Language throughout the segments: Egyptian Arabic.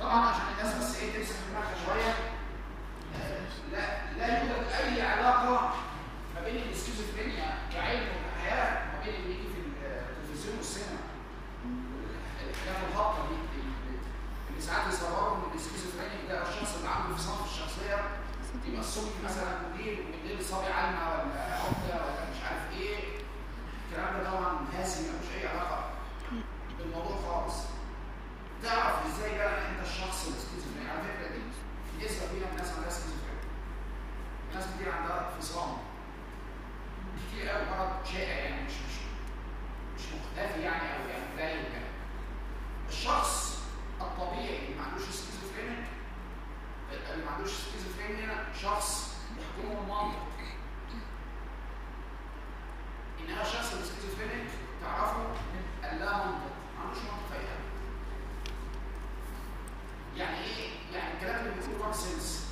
طبعا عشان الناس بس ايه تمسك دماغها شويه آه، لا لا يوجد اي علاقه ما بين الاسكيزوفرينيا كعلم وكحياه ما بين اللي يجي في التلفزيون والسينما الحاجات الهابطه دي اللي- اللي ساعات يصوروا ان الاسكيزوفرينيا ده الشخص اللي عنده انفصام في الشخصيه يبقى الصبح مثلا مدير وبالليل صابع علمه ولا عقده ولا مش عارف ايه الكلام ده طبعا هاسي ملوش اي علاقه بالموضوع خالص تعرف ازاي بقى انت الشخص الاسكيزوفرينيا على فكره دي في نسبه كبيره من الناس عندها اسكيزوفرينيا ناس كتير عندها انفصام كتير قوي مرض شائع يعني مش مش مش مختفي يعني او يعني قليل يعني الشخص الطبيعي اللي ما عندوش سكيزوفرينيا اللي ما عندوش سكيزوفرينيا شخص يحكمه المنطق انما الشخص السكيزوفرينيك تعرفه من اللا منطق ما عندوش منطق في اي حاجه يعني ايه يعني الكلام اللي بيقوله وان سنس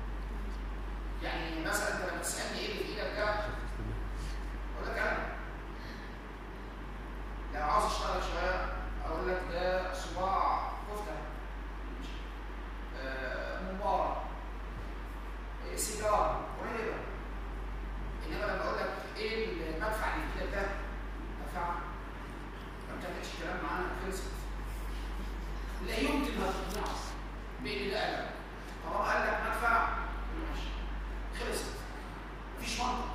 يعني مثلا انت لما تسالني ايه اللي في ايدك ده اقول لك انا لو عاوز اشتغل شويه اقول لك ده صباع كفته آه، مبارك آه، سيجاره قريبه انما لما اقول لك ايه المدفع اللي في ايدك ده مدفع ما بتعملش كلام معانا خلصت لا يمكن هتقنعه بان ده قلم طالما قال لك مدفع يبقى ماشي خلصت مفيش منطق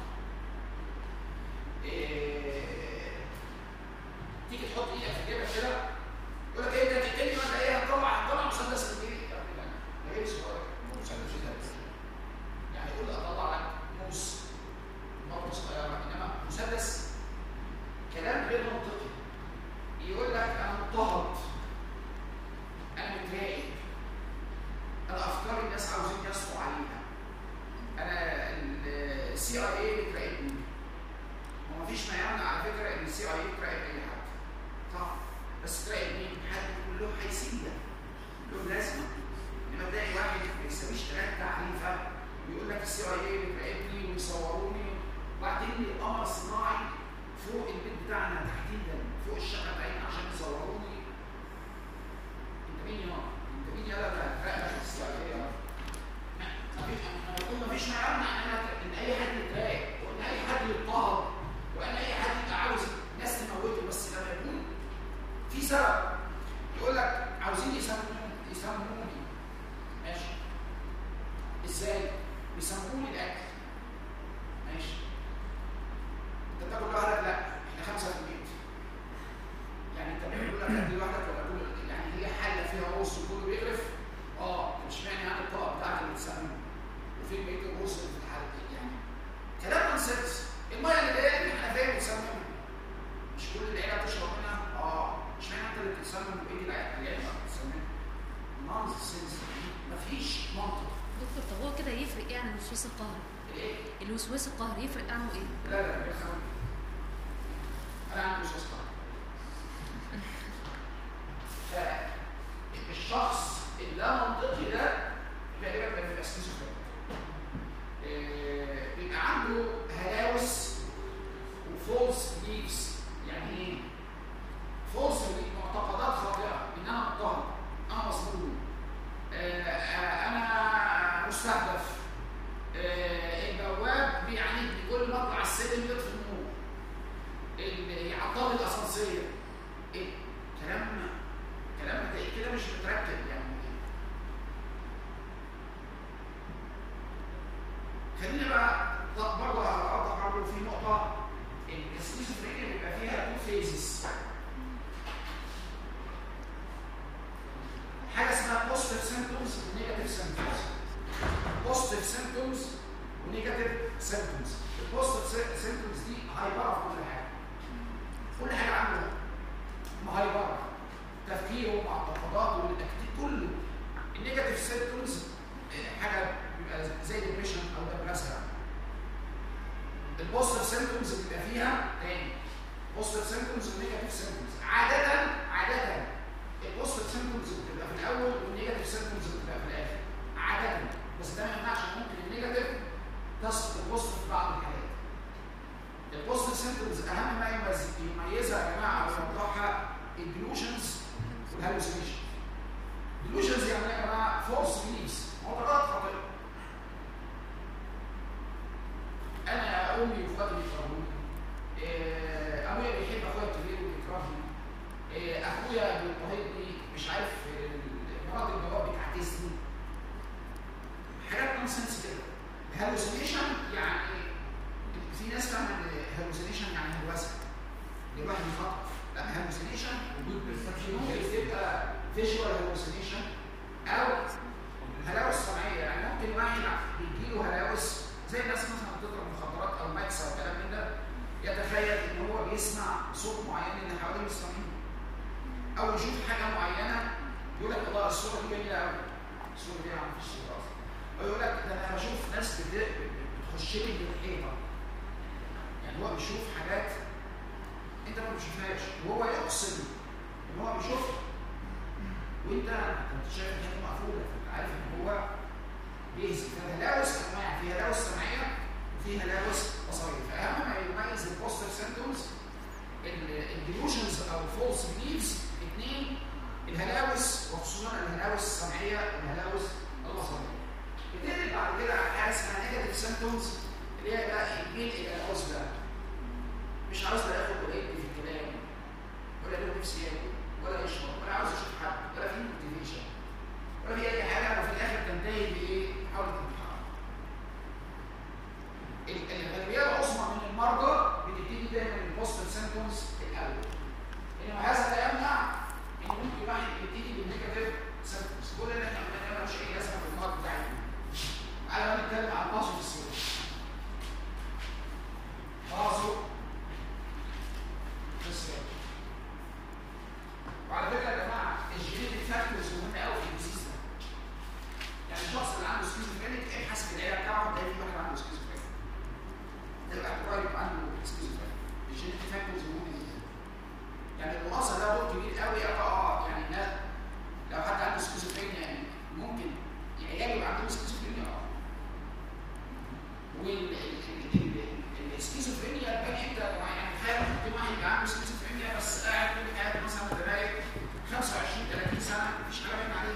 إيه... تيجي تحط ايدك في جيبك كده يقول لك ايه ده تقتلني ولا ايه هتطلع هتطلع مسدس من ايدي يا ابني لا ده ايه صغير مسدس ده يعني يقول لك اطلع لك موس نقطه صغيره انما مسدس كلام غير منطقي يقول لك انا مضطهد انا متضايق انا افكار الناس عاوزين يصفوا عليها انا السي اي اي بتراقبني ومفيش ما يمنع على فكره ان السي اي اي تراقب اي حد صح بس تراقب مين؟ حد يكون له حيثيه له لازمه انما تلاقي واحد ما يسويش ثلاث عنيفه ويقول لك السي اي اي بتراقبني ويصوروني وبعدين القمر الصناعي فوق البيت بتاعنا تحديدا فوق الشقه بتاعتنا عشان يصوروني انت مين يا انت مين يا لا تراقب السي اي اي انا بقول مفيش ما يمنع ان انا ان اي حد يتراقب وان اي حد يضطهد وان اي حد يبقى عاوز ناس تموته بس لما يكون في سبب يقول لك عاوزين يسموني يسموني ماشي ازاي؟ يسموني الاكل ماشي انت بتاكل لوحدك لا احنا خمسه في البيت يعني انت بتقول لك ادي لوحدك ولا كل يعني هي حله فيها رز وكله بيغرف اه مش معنى يعني الطبق بتاعك اللي تسمنه وفين بقيه الرز اللي في الحله يعني كلام نونسنس الميه اللي جايه من الحنفيه بتسمم مش كل العيله بتشرب منها اه مش معنى انت اللي بتسمم وبقيه العيله العيله بتسمم نونسنس مفيش منطق دكتور طب هو كده يفرق ايه عن الوسواس القهري؟ الايه؟ الوسواس القهري يفرق عنه ايه؟ لا لا لا يخوف. انا عندي وسواس قهري فالشخص اللا منطقي ده غالبا بيبقى سكيزوفرينيك آه، بيبقى عنده هلاوس وفولس بيفز يعني ايه؟ فولس معتقدات خاطئه ان انا مضطهد انا مظلوم آه، آه، انا مستهدف آه، البواب بيعاندني كل ما اطلع السلم يطفي النور اللي يعطل لي الاسانسير ايه كلام كلام متهيألي كده مش متركب يعني خلينا بقى برضه اوضح برضه في نقطه ان السكيزوفرينيا بيبقى فيها تو فيزز حاجه اسمها بوزيتيف سيمبتومز ونيجاتيف سيمبتومز بوزيتيف سيمبتومز ونيجاتيف سيمبتومز البوزيتيف سيمبتومز دي هايبره في كل حاجه كل حاجه عنده مهايبره تفكيره معتقداته والتكتيك كله النيجاتيف سيمبتومز حاجه بيبقى زي ديبريشن او ديبريشن البوزيتيف سيمبتومز بيبقى فيها تاني بوزيتيف سيمبتومز ونيجاتيف سيمبتومز عاده عاده البوزيتيف سيمبتومز بتبقى في الاول والنيجاتيف سيمبتومز بتبقى في الاخر عاده بس ده ما يمنعش إن ممكن النيجاتيف تسقط البوزيتيف في بعض الحالات البوزيتيف سيمبتومز اهم ما يميز- يميزها يا جماعه ويوضحها الديلوشنز والهالوسينيشن ديلوشنز يعني فولس بيليفز معتقدات خاطئه انا امي واخواتي بيكرهوني إيه، ابويا بيحب اخويا الكبير وبيكرهني إيه، اخويا بيضطهدني مش عارف إيه، مرات الجواب بتعكسني حاجات نونسنس كده هالوسينيشن يعني في ناس فاهمه ان هالوسينيشن يعني هلوسه الواحد يخطط لا هالوسينيشن وجود perception ممكن تبقى فيجوال هالوسينيشن او هلاوس سمعيه يعني ممكن واحد بيجيله هلاوس زي الناس مثلا بتضرب مخدرات او ماكس او كلام من ده يتخيل ان هو بيسمع صوت معين اللي حواليه بيسمعيه او يشوف حاجه معينه يقول لك الله الصوره دي جميله قوي الصوره دي ما فيش صوره اصلا او يقول لك ده انا بشوف ناس بت- بتخش لي من الحيطه يعني هو بيشوف حاجات انت ما بتشوفهاش وهو يقسم ان هو بيشوفها وانت انت شايف ان هي مقفوله فانت عارف ان هو بيهزم فالهلاوس انواع في هلاوس سمعيه وفي هلاوس بصريه فاهم ما يميز البوستر سيمتومز الديلوشنز او فولس بليفز اثنين الهلاوس وخصوصا الهلاوس السمعيه والهلاوس البصريه بتنقل بعد كده على حاجه اسمها نيجاتيف سيمتومز اللي هي بقى الميل الى العزله مش عاوز لا ياخد ولا يدي في الكلام ولا له نفسي ياكل ولا يشرب ولا عاوز يشوف حد ولا في موتيفيشن ولا في اي حاجه وفي الاخر تنتهي بايه؟ محاوله انتحار. ال- الغالبيه العظمى من المرضى بتبتدي دايما البوستيف سيمبتومز الاول. انما هذا لا يمنع ان ممكن واحد يبتدي بالنيجاتيف سيمبتومز كل اللي احنا قلناه ملوش اي لازمه في المرض بتاعتنا. تعالى بقى نتكلم عن الباسو في السيرة. باسو في السيرة. وعلى فكره يا جماعه الجينيتك فاكتورز مهمه قوي في الديزيز ده. يعني الشخص اللي عنده سكيزوفرينيك ابحث في العيله بتاعه تلاقي في واحد عنده سكيزوفرينيك. تبقى قريب عنده سكيزوفرينيك. الجينيتك فاكتورز مهمه جدا. يعني الوراثه ده دور كبير قوي اه اه يعني الناس لو حد عنده سكيزوفرينيا يعني ممكن عياله يبقى عندهم سكيزوفرينيا اه. والسكيزوفرينيا تبان امتى؟ يعني تخيل ممكن واحد يبقى عنده سكيزوفرينيا بس قاعد طول حياته مثلا متراقب 25 30 سنه مفيش حاجه باينه عليه.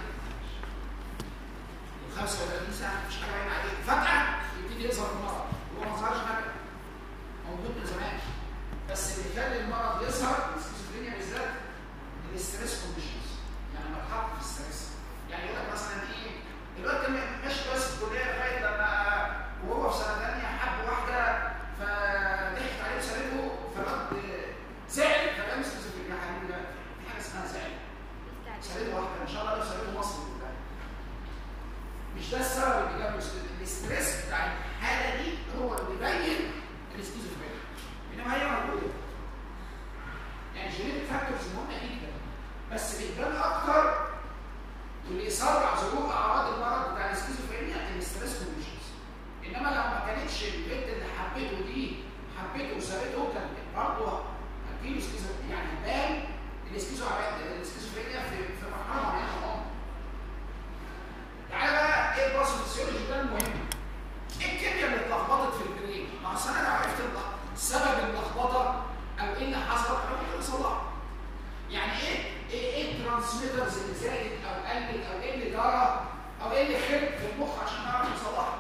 35 سنه مفيش حاجه باينه عليه، فجاه يبتدي يظهر المرض، هو ما ظهرش حاجه. موجود من زمان. بس اللي يخلي المرض يظهر السكيزوفرينيا بالذات الاستريس كونديشنز يعني لما اتحط في الستريس يعني يقول لك مثلا ايه الواد كان ماشي كويس في الكليه لغايه لما وهو في سنه ثانيه حب واحده فضحكت عليه وسابته فالواد زعل فبقى سكيزوفرينيا يا حبيبي لا في حاجه اسمها زعل سابته واحده ان شاء الله لو سابته مصر كلها مش ده السبب اللي جاب له الاستريس بتاع الحاله دي هو اللي بيبين السكيزوفرينيا انما هي موجوده يعني جينيتك فاكتورز مهمه جدا بس بتبان اكتر واللي يسرع ظهور اعراض المرض بتاع السكيزوفرينيا الاستريس كونديشنز انما لو ما كانتش البنت اللي حبيته دي حبيته وسابته كان برضه هتجيله سكيزو يعني بان السكيزو السكيزوفرينيا في في مرحله معينه من العمر تعالى بقى ايه الباثوفيسيولوجي ده المهم ايه الكيمياء اللي اتلخبطت في البرين؟ ما اصل انا لو عرفت الل- سبب اللخبطه او ايه اللي حصل انا ممكن اصلحه. يعني ايه ايه ايه الترانسميترز اللي زادت او قلت او ايه اللي جرى او ايه اللي خرب في المخ عشان نعرف نصلحه.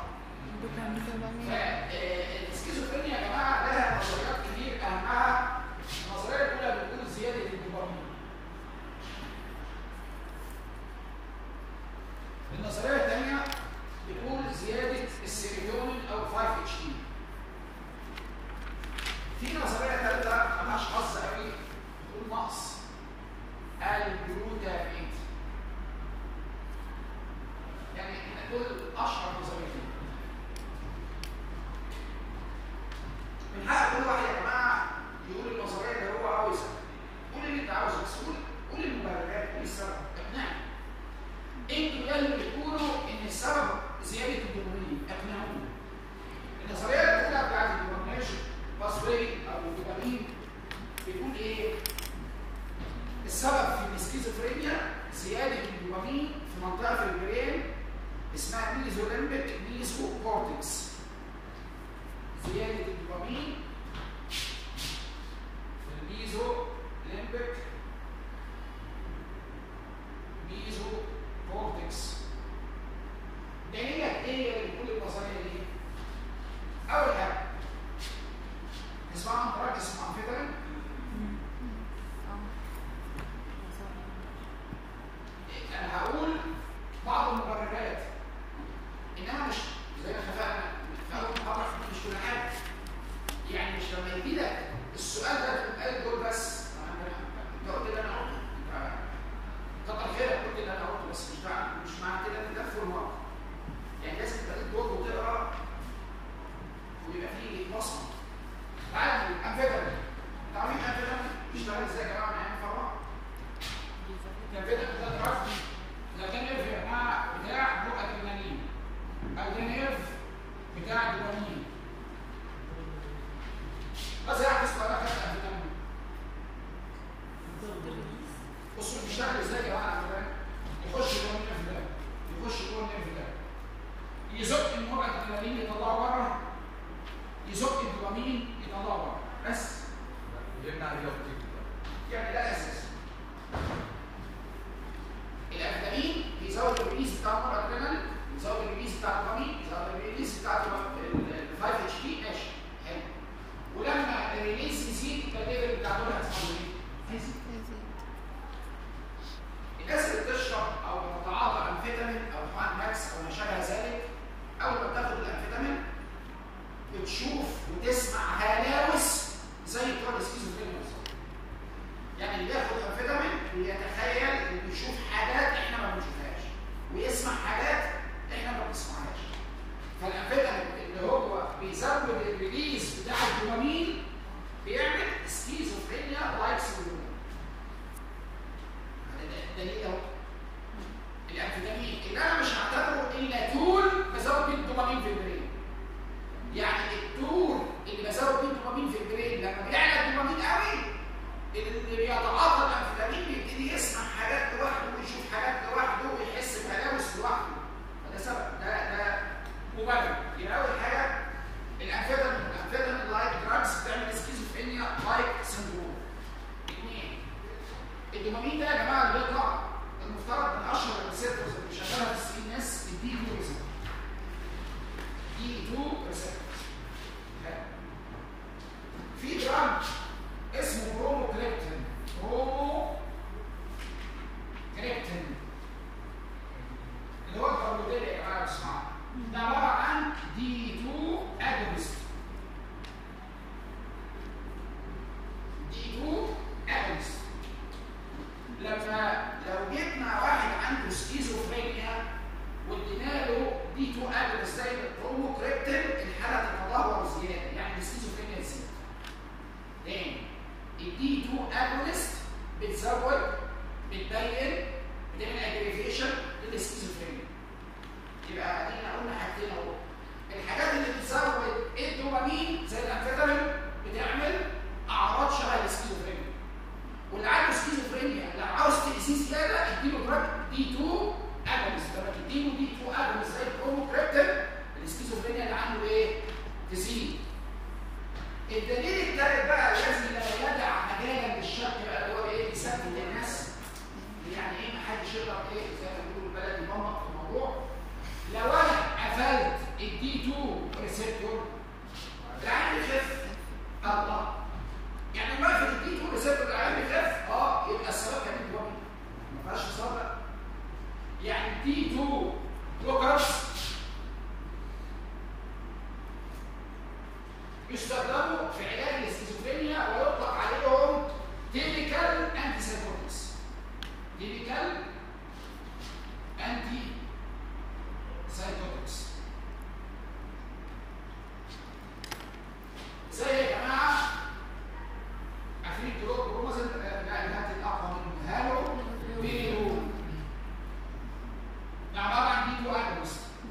فالسكيزوفرينيا يا جماعه لها نظريات كتير اهمها النظريه الاولى بتقول زياده الدوبامين. النظريه الثانيه بتقول زياده السيريونين او 5 اتش تي. في نظريه ثالثه مالهاش حظ قوي بتقول نقص الجلوتامين. يعني احنا دول اشهر نظريتين. من حق كل واحد يا جماعه يقول النظريه اللي هو عاوزها. قول اللي انت عاوزه بس قول قول المبررات قول السبب اقنعني. انتوا اللي بتقولوا ان السبب زياده الدوبامين اقنعوني. النظريه الاولى بتاعت الدوبامينيشن باسوي او الدوبامين بيقول ايه؟ السبب في السكيزوفرينيا زياده الدوبامين في منطقه في البرين اسمها ميزوليمبيك ميزو كورتكس. زياده الدوبامين في الميزو ليمبيك ميزو كورتكس بيزود الريليز بتاع الادرينالين بيزود الريليز بتاع الدوبامين بيزود الريليز بتاع ال 5 اتش بي ماشي حلو ولما الريليز يزيد يبقى الليفل بتاع دول هيحصل ايه؟ هيزيد الناس اللي بتشرب او بتتعاطى انفيتامين او حقن ماكس او ما شابه ذلك اول ما بتاخد الانفيتامين بتشوف وتسمع هلاوس زي بتوع السكيزوفرينيا بالظبط. يعني اللي بياخد انفيتامين بيتخيل انه بيشوف حاجات احنا ما بنشوفهاش ويسمع حاجات احنا ما بنسمعهاش. فالانفيتامين اللي هو بيزود الريليز بتاع الدوبامين بيعمل سكيزوفرينيا لايك سندروم. ده دليل اهو. الانفيتامين اللي انا مش هعتبره الا تول بزود بيه الدوبامين في البرين. يعني التور اللي بزود بيه الدوبامين في البرين لما بيعلى الدوبامين قوي اللي بيتعاطى الانفيتامين بيبتدي يسمع حاجات لوحده ويشوف حاجات لوحده ويحس بهلاوس لوحده فده سبب ده ده مبرر يبقى اول حاجه الانفيتامين الانفيتامين لايك دراجز بتعمل سكيزوفرينيا لايك سندروم اثنين الدوبامين ده يا جماعه اللي بيطلع المفترض من اشهر الريسبتورز اللي شغاله في السي ان اس الدي 2 ريسبتور دي 2 ريسبتورز في دراج اسمه برومو كريبتين برومو كريبتين اللي هو البرموديل يا جماعه اسمعوا ده عباره عن دي 2 اجونست دي 2 اجونست لما لو جبنا واحد عنده سكيزوفرينيا وادينا له دي 2 اجونست زي البرومو كريبتين الحاله تتدهور زياده يعني السكيزوفرينيا تزيد تاني الدي 2 اجونست بتزود بتبين بتعمل اجريفيشن للسكيزوفرينيا يبقى ادينا قلنا حاجتين اهو الحاجات اللي بتزود الدوبامين زي الانفيتامين بتعمل اعراض شبه السكيزوفرينيا واللي عنده سكيزوفرينيا لو عاوز تاذيه زياده اديله دراج دي 2 اجونست لما تديله دي 2 اجونست زي البروموكريبتين السكيزوفرينيا اللي عنده ايه؟ تزيد الدليل الثالث بقى الذي لا يدع مجالا للشك بقى اللي هو ايه يثبت الناس يعني ايه ما حدش يقدر ايه زي ما بيقولوا البلد يمنط في الموضوع لو انا قفلت الدي 2 ريسبتور العين يخف الله يعني لما اقفل الدي 2 ريسبتور العين يخف اه يبقى السبب كان الدوبامين ما فيهاش اصابه بقى يعني الدي 2 بلوكرز يستخدموا في علاج الاسكيزوفرينيا ويطلق عليهم تيبيكال انتي سايكوتكس تيبيكال انتي سايكوتكس زي يا جماعه عارفين الدروب برومازين العلاجات الاقوى منه هالو بيرو ده عباره عن دي تو اجونست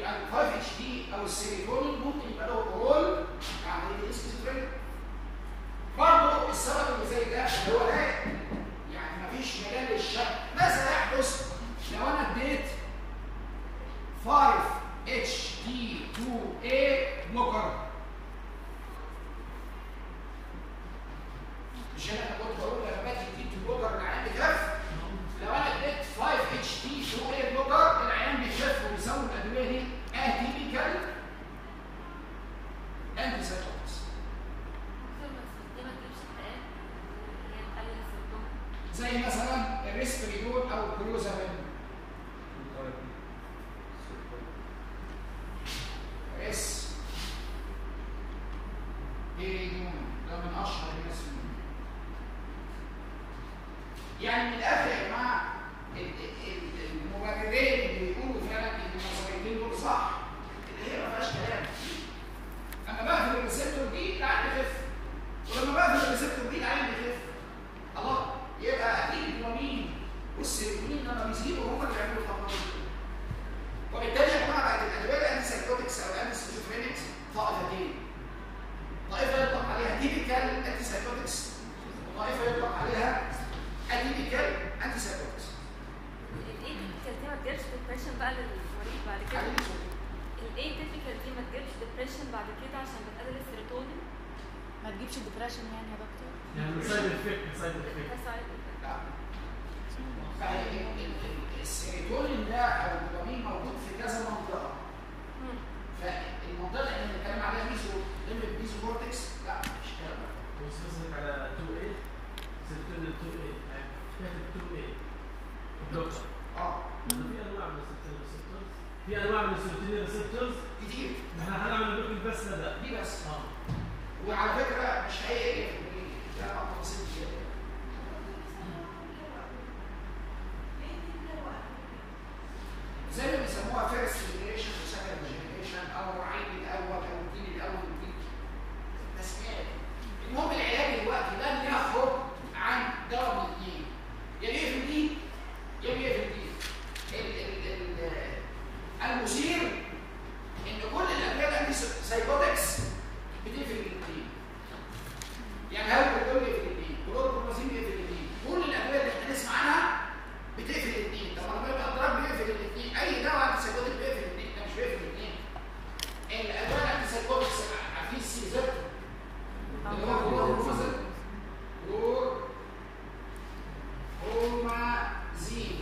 يبقى ال 5 اتش دي او السيريتونين ممكن يبقى له رول في عمليه الاسكيزوفرينيا برضه السبب اللي زي ده اللي هو لا يعني مفيش مجال للشك ماذا يحدث لو انا اديت 5 اتش دي 2 a بلوكر مش انا كنت بقول لما باجي دي 2 بلوكر العيان بيخف لو انا اديت 5 اتش دي 2 a بلوكر العيان بيخف وبيسوي الادويه دي اتيبيكال انتي سايكوتكس زي مثلا الريسبريدون او الكلوزامين اس بيريدون ده من اشهر الناس فيه. يعني من الاخر يا جماعه ال- ال- المبررين اللي بيقولوا فعلا ان النظريتين دول صح اللي هي ما فيهاش كلام اما بقفل الريسبتور دي العين بيخف ولما بقفل الريسبتور دي العين بيخف الله يبقى اكيد الدوبامين والسيروتونين لما بيزيدوا هم اللي بيعملوا التمرد وبالتالي يا جماعه بقت الادويه الانتي سايكوتكس او الانتي سكيزوفرينكس طائفتين طائفه يطلق عليها تيبيكال انتي سايكوتكس وطائفه يطلق عليها اتيبيكال انتي سايكوتكس الايه تيبيكال دي ما تجيبش ديبريشن بقى للمريض بعد كده عليه صوت. الايه تيبيكال دي ما تجيبش ديبريشن بعد كده عشان بتقلل السيروتونين ما تجيبش ديبريشن يعني يا دكتور يعني سايد افكت سايد ده افكت سايد لا فهي ال- ال- ال- السيروتونين ده او الدوبامين موجود في كذا منطقه فالمنطقه اللي بنتكلم عليها ميزو ليمبك ميزو كورتكس لا مش كده بص قصدك على 2A سيرتين 2A كاتب 2A بلوكر اه في انواع من السيرتين ريسبتورز في انواع من السيرتين ريسبتورز كتير احنا هنعمل بلوك بس ده دي بس اه وعلى فكره مش هي ايه في البريد لا ما تفاصيل كده زي ما بيسموها فيرست جنريشن وسكند جنريشن او الرعيل الاول او الجيل الاول والجيل تسميات المهم العلاج دلوقتي لن يخرج عن دواء من الاثنين يا بيقفل دي يا بيقفل دي ال- ال- ال- المثير ان كل الادويه الانتي سايكوتكس بتقفل الاثنين يعني هل بتقول لي في الاثنين كلوروبرومازين بيقفل الاثنين كل الادويه اللي احنا نسمع عنها بتقفل الاثنين طب لما يبقى الضرب بيقفل الاثنين اي دواء انتي سايكوتك بيقفل الاثنين ده مش بيقفل الاثنين الادويه الانتي سايكوتكس عارفين السي زد اللي هو كلوروبرومازين كلور برومازين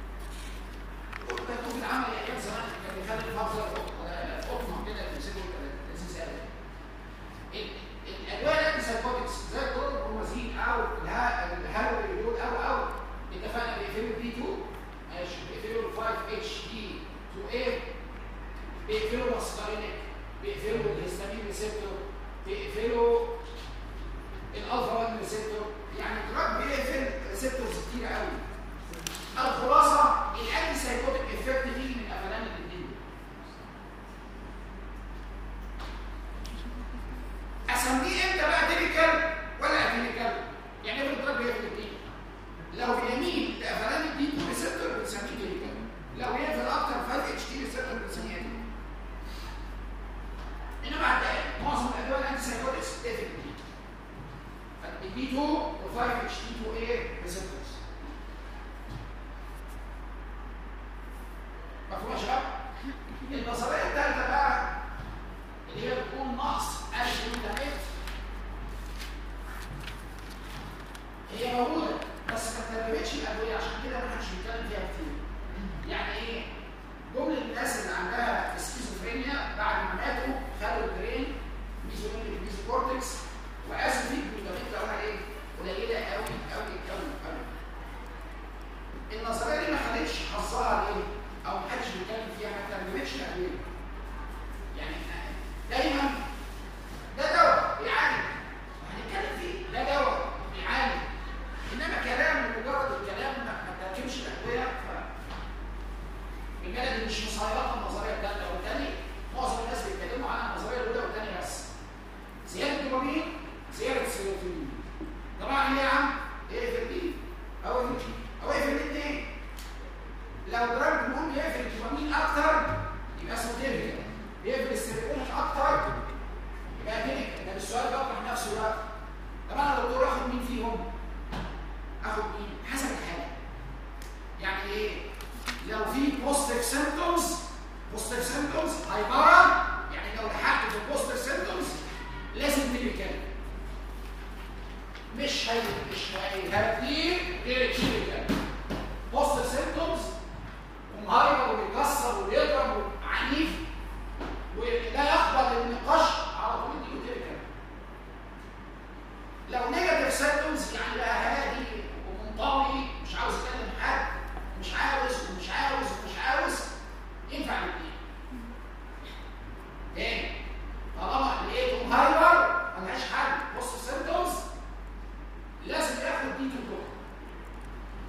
وكانت بتتعمل ايام زمان كان بيخلي الفضل قطمه كده تمسكه لذيذ قوي الادويه الانتي سايكوتكس زي الكلوروبرومازين او الها- الهالوبريدول او او اتفقنا بيقفلوا البي 2 ماشي بيقفلوا ال 5 اتش دي 2 a بيقفلوا الاسكارينيك بيقفلوا الهستامين ريسبتور بيقفلوا الالفا 1 ريسبتور يعني الدراج بيقفل ريسبتورز كتير قوي الخلاصه الانتي سايكوتك افكت دي من قفلان الاثنين اسميه امتى بقى تيبيكال ولا اتيبيكال يعني ايه الدراج بيقفل الاثنين لو بيميل لقفلان الدي 2 ريسبتور بنسميه تيبيكال لو يقفل اكتر 5 اتش تي ريسبتور بنسميه اتيبيكال انما هتلاقي معظم الادويه الانتي سايكوتكس بتقفل الاثنين البي 2 و 5 اتش تي 2 a ريسبتورز مفهوم يا شباب؟ النظريه الثالثه بقى اللي هي بتكون نقص الجلوتاميت هي موجوده بس ما ترجمتش الادويه عشان كده ما حدش بيتكلم فيها كتير. يعني ايه؟ جمله الناس اللي عندها سكيزوفرينيا بعد ما ماتوا خدوا البرين ميزوليمبيك ميزوكورتكس وقاسوا فيه الجلوتاميت لقوها ايه؟ قليله قوي هايبرا يعني لو لحقت في البوستر سيمبتومز لازم تيبيكال مش هي مش هيهديه غير تيبيكال بوستر سيمبتومز ومهايبر وبيكسر وبيضرب وعنيف ولا يقبل النقاش على طول دي تيبيكال لو نيجاتيف سيمبتومز يعني بقى هادي ومنطوي مش عاوز يكلم حد مش عاوز ومش عاوز ومش عاوز ينفع الاثنين تاني طالما لقيته هايبر ملهاش حل بص السيمبتومز لازم ياخد دي تو بلوك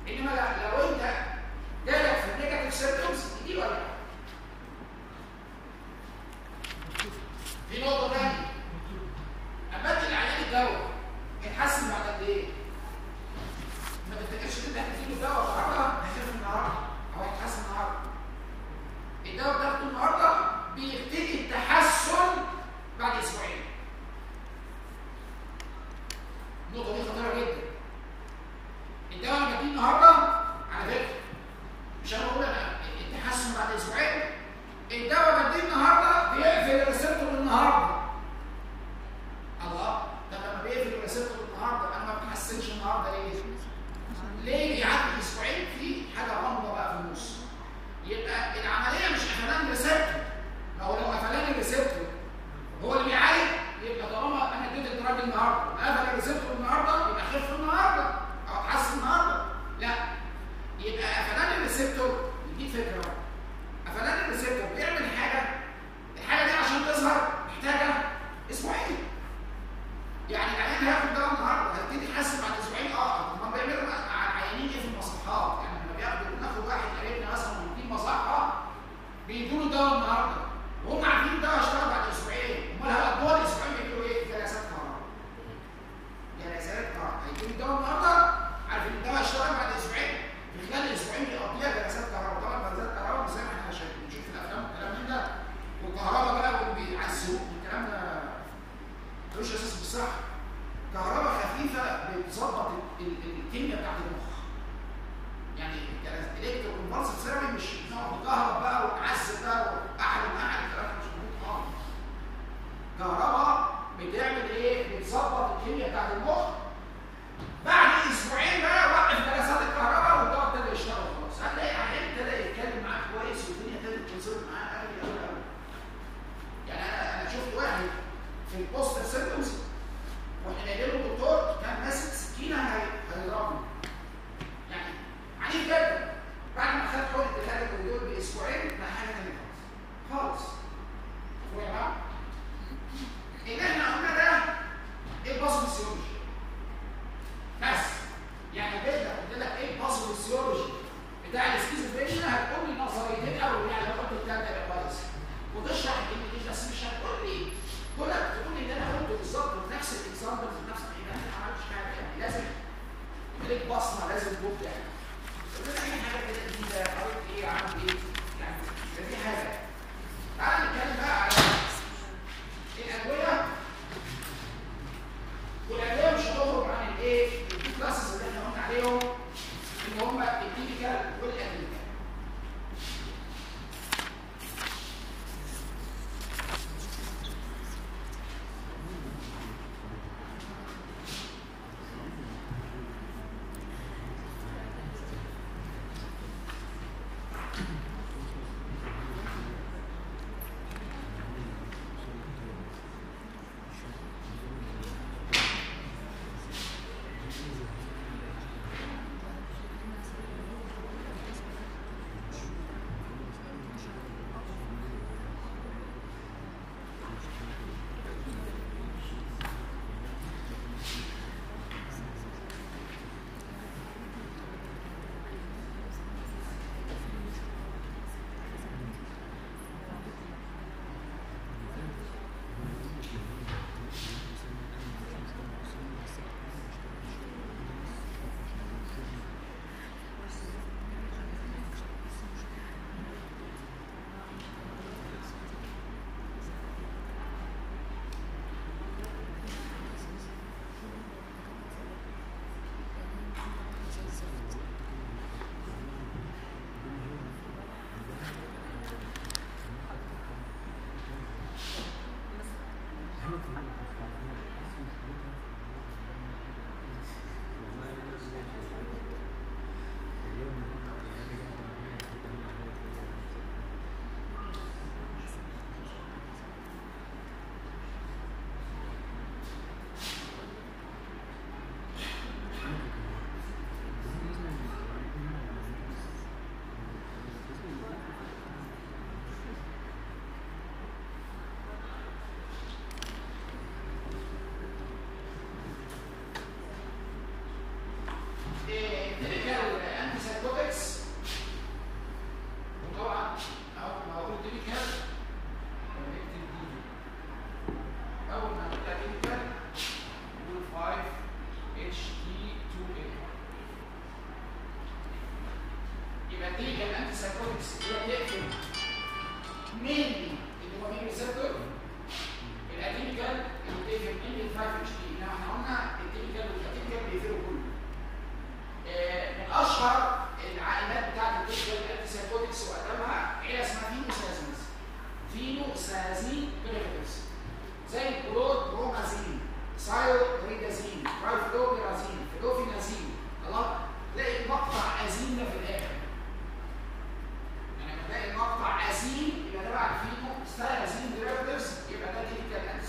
ازين بيريفيرس زي الكلور برومازين سايوريدازين ترايفلوبيرازين فلوفينازين خلاص تلاقي مقطع ازين ده في الاخر يعني لما تلاقي مقطع ازين يبقى تبع الفينو ستايازين ديريفيرس يبقى ده تيبيكال انتي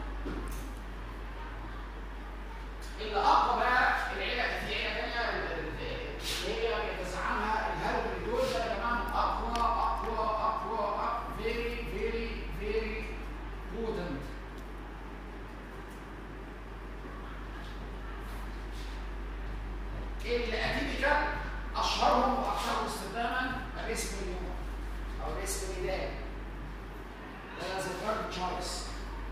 اللي اقوى بقى العيله في عيله ثانيه اللي هي بيتزعمها الهالوبريدول ده يا جماعه من اقوى اقوى اقوى اقوى فيري فيري فيري بوتنت الاتيبيكال اشهرهم واكثرهم استخداما الريسبريون او الريسبريدان ده زي كارد تشارلز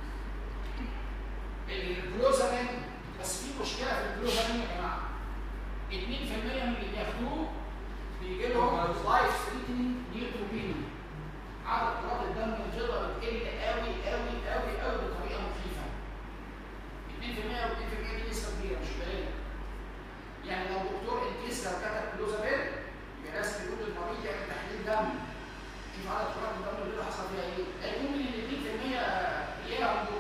الجلوزامين بس في مشكله في الجلوزامين يا جماعه 2% من اللي بياخدوه بيجي لهم لايف ثريتنينج نيوتروبينيا عدد كرات الدم البيضاء بتقل قوي قوي قوي قوي بطريقه مخيفه 2% و2% دي نسبه كبيره مش قليله يعني لو دكتور انكيس لو كتب كلوزابيل يبقى لازم يقول للمريض يعمل تحليل دم شوف عدد كرات الدم البيضاء حصل فيها ايه هيكون من ال 2% ايه عنده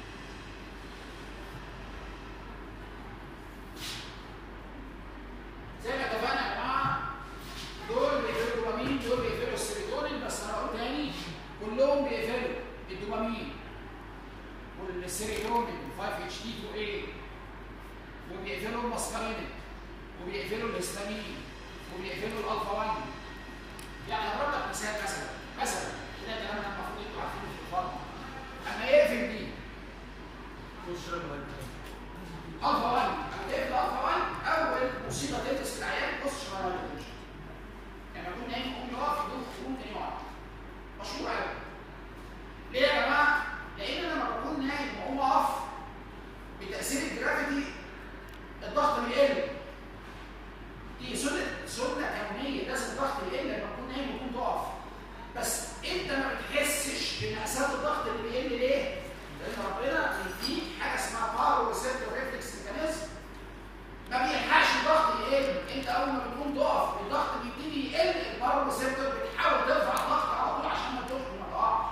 زي ما اتفقنا يا جماعه دول بيقفلوا الدوبامين دول بيقفلوا السيروتونين بس انا اقول تاني كلهم بيقفلوا الدوبامين والسيروتونين 5 اتش تي 2 اي وبيقفلوا الماسكارينيك وبيقفلوا الهستامين وبيقفلوا الالفا 1 يعني هضرب لك مثال مثلا مثلا كده الكلام ده المفروض انتوا عارفينه في الفارما اما يقفل دي واشرب الفا 1 لما تقفل الفا 1 اول مصيبه تلبس في العيان بص شمال الوجه لما يكون نايم يقوم يقف يدوخ ممكن يقع مشهور قوي ليه يا جماعه؟ لان انا لما بكون نايم واقوم اقف بتاثير الجرافيتي الضغط بيقل دي سنه سنه كونيه لازم الضغط يقل لما تكون نايم وتكون تقف بس انت ما بتحسش بمأساة الضغط اللي بيقل ليه؟ لان ربنا بيديك حاجه اسمها باور ريسبتور ريفلكس ميكانيزم ما بيلحقش الضغط يقل انت اول ما بتكون تقف الضغط بيبتدي يقل الباور ريسبتور بتحاول ترفع الضغط على طول عشان ما تدخل ما تقعش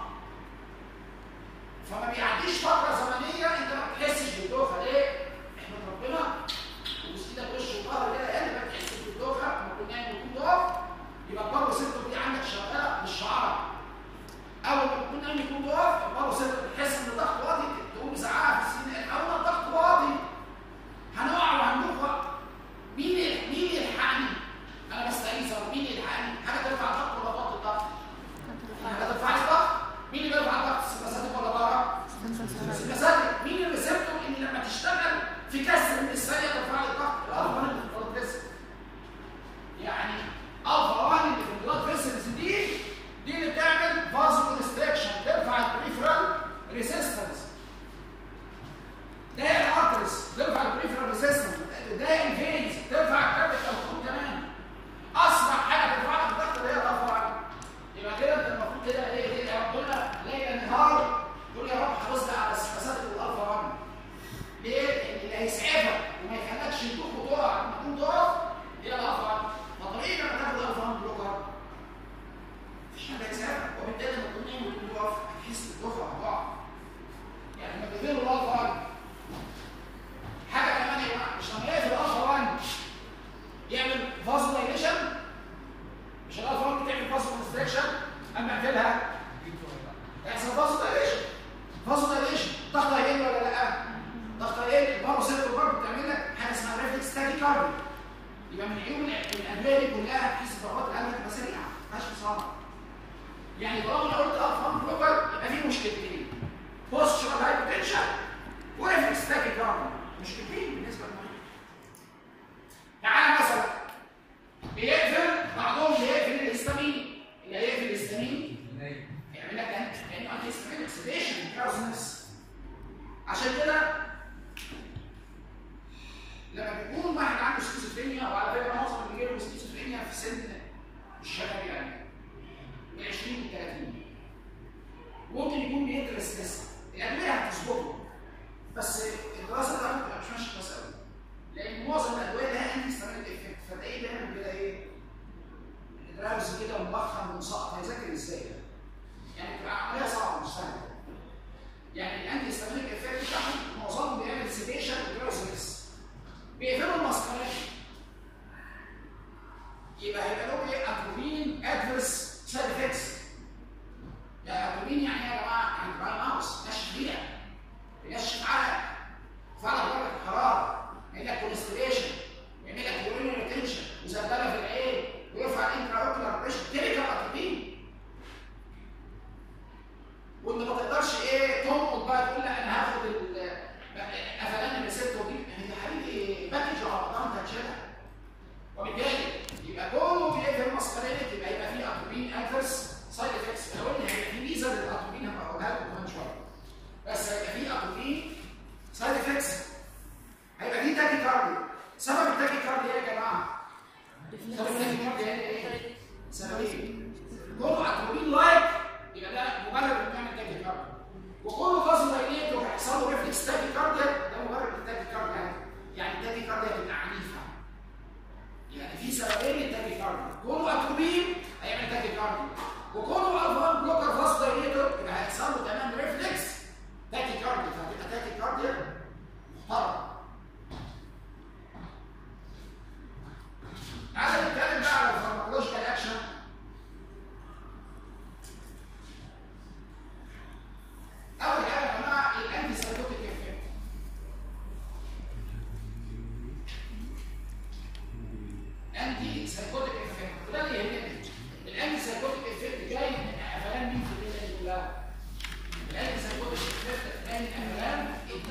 فما بيعديش فتره زمنيه انت ما بتحسش بالدوخه ليه؟ احمد ربنا وبوس ايدك وش وظهر كده يعني ما تحسش بالدوخه لما تكون نايم وتكون تقف يبقى الباور ريسبتور دي عندك شغاله مش شعار اول ما تكون نايم يكون تقف الباور ريسبتور بتحس ان الضغط واطي تقوم مزعقها في السنين اول الضغط واطي هنقع وهندوخ مين مين يلحقني؟ انا بستغيث أهو، مين يلحقني؟ حاجه ترفع الضغط ولا توطي الضغط؟ حاجه ترفع لي الضغط؟ مين اللي بيرفع الضغط؟ السمباثيك ولا بره؟ السمباثيك مين الريسبتور اللي لما تشتغل في كسر من الثانيه ترفع لي الضغط؟ الالفا 1 اللي في البلاد فيسل يعني الفا 1 اللي في البلاد فيسلز دي دي اللي بتعمل فازو كونستريكشن ترفع البريفرال ريسيستنس ده الارترس ترفع البريفرال ريسيستنس ده الفينز ترفع كبد الخروج كمان اسرع حاجه ترفع لك الضغط اللي هي الافرع يبقى كده انت المفروض كده ايه ايه يا ربنا ليل نهار تقول يا رب حافظ لي على مسافه الالفا 1 ليه؟ لان اللي هيسعفك وما يخلكش تدوخ وتقع لما تكون تقف هي الالفا 1 فطبيعي لما تاخد الالفا 1 بلوكر مفيش حد هيسعفك وبالتالي لما تكون نايم وتكون تقف هتحس بالدوخه وهتقع يعني لما بيقفلوا الالفا 1 حاجه كمان يا جماعه مش لما يقفل الالفا 1 يعمل فازو دايليشن مش الالفا 1 بتعمل فازو كونستريكشن اما اقفلها يحصل فازو دايليشن فازو دايليشن ضغط هيقل ولا لا؟ ضغط هيقل البارو سيرتو برضه بتعمل لك حاجه اسمها ريفلكس تاكي كاردي يبقى من عيوب الادويه دي كلها تحس ضربات القلب تبقى سريعه ما فيهاش صعبه يعني طالما انا قلت الفا 1 بلوكر يبقى في مشكلتين بوستشرال هايبوتنشن وريفلكس تاكي كاردي مشكلتين بالنسبه للمريض تعالى مثلا بيقفل بعضهم بيقفل الهستامين اللي هيقفل الهستامين يعمل لك كانه انتي هستامين اكسيديشن دراوزنس عشان كده لما بيكون واحد عنده سكيزوفرينيا وعلى فكره معظم اللي بيجيلهم سكيزوفرينيا في سن الشباب يعني من 20 ل 30 ممكن يكون بيدرس لسه الادويه هتظبطه بس الدراسه بتاعته بتبقى مش ماشيه كويس قوي لان معظم الادويه لها انتي ستامينيك افكت فتلاقيه دايما كده ايه دراوز كده ومبخم ومسقط هيذاكر ازاي ده؟ يعني بتبقى عمليه صعبه مش سهله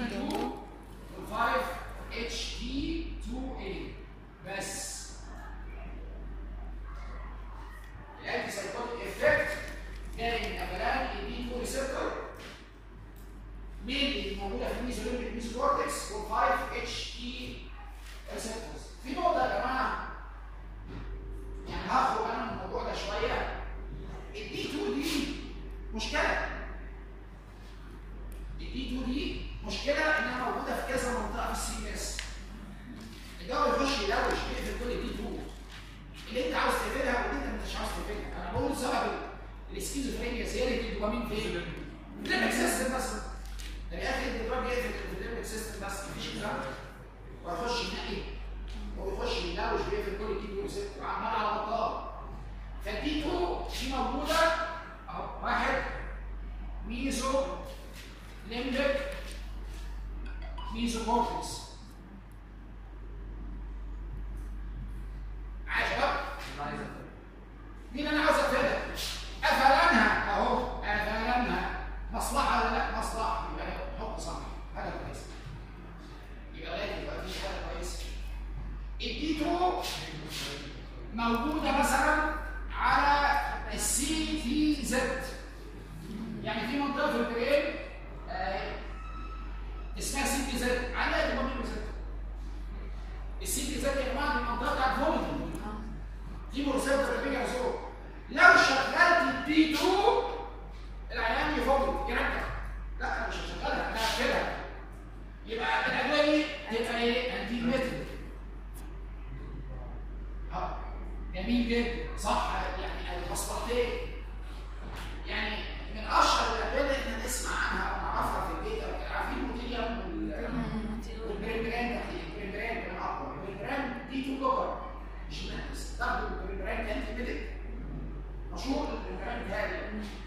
عندهم و5 اتش تي 2 اي بس الانتي سايكوتيك افكت جاي من افلان البي 2 ريسبتور مين موجوده في الميزوليمبيك ميزوكورتكس و5 اتش تي ريسبتورز في نقطه يا جماعه يعني هخرج انا من الموضوع ده شويه الدي 2 دي مشكله الدي 2 دي مشكله انها موجوده في كذا منطقه في السي اس الجو يخش يلوش يقفل كل الدي 2 اللي انت عاوز تقفلها واللي انت مش عاوز تقفلها انا بقول سبب السكيزوفرينيا زياده الدوبامين فين؟ الليمبك سيستم مثلا ده يا اخي انت دلوقتي يقفل في الليمبك سيستم بس مفيش كلام ويخش ينقي ويخش يلوش بيقفل كل الدي 2 ريسبتور عمال على بطال فالدي 2 دي موجوده اهو واحد ميزو ليمبك ميزو كورتكس معايا يا شباب؟ مين انا عاوز افيدك؟ افلانها اهو افلانها مصلحه ولا لا؟ مصلحه يبقى حكم صح حاجه كويسه يبقى لازم يبقى في حاجه كويسه الدي 2 موجوده مثلا على السي تي زد يعني في منطقه في البرين آه، اسمها سي تي زد عليها دوبامين ريسبتور السي تي زد يا جماعه دي المنطقه بتاعت فوميتنج دي مرسلة الربيع زور لو شغلت البي 2 العيان يفوت يرجع لا انا مش هشغلها انا هقفلها يبقى الادويه دي تبقى ايه؟ انتي ميتد اه جميل جدا صح يعني المصلحتين يعني من اشهر الادويه اللي احنا نسمع عنها او نعرفها في البيت أو عارفين الموتيليوم وال والبريمبران ده البريمبران كان اقوى البريمبران دي تو بلوكر مش بنستخدم البريمبران كانتي ميديك مشهور البريمبران بتاعي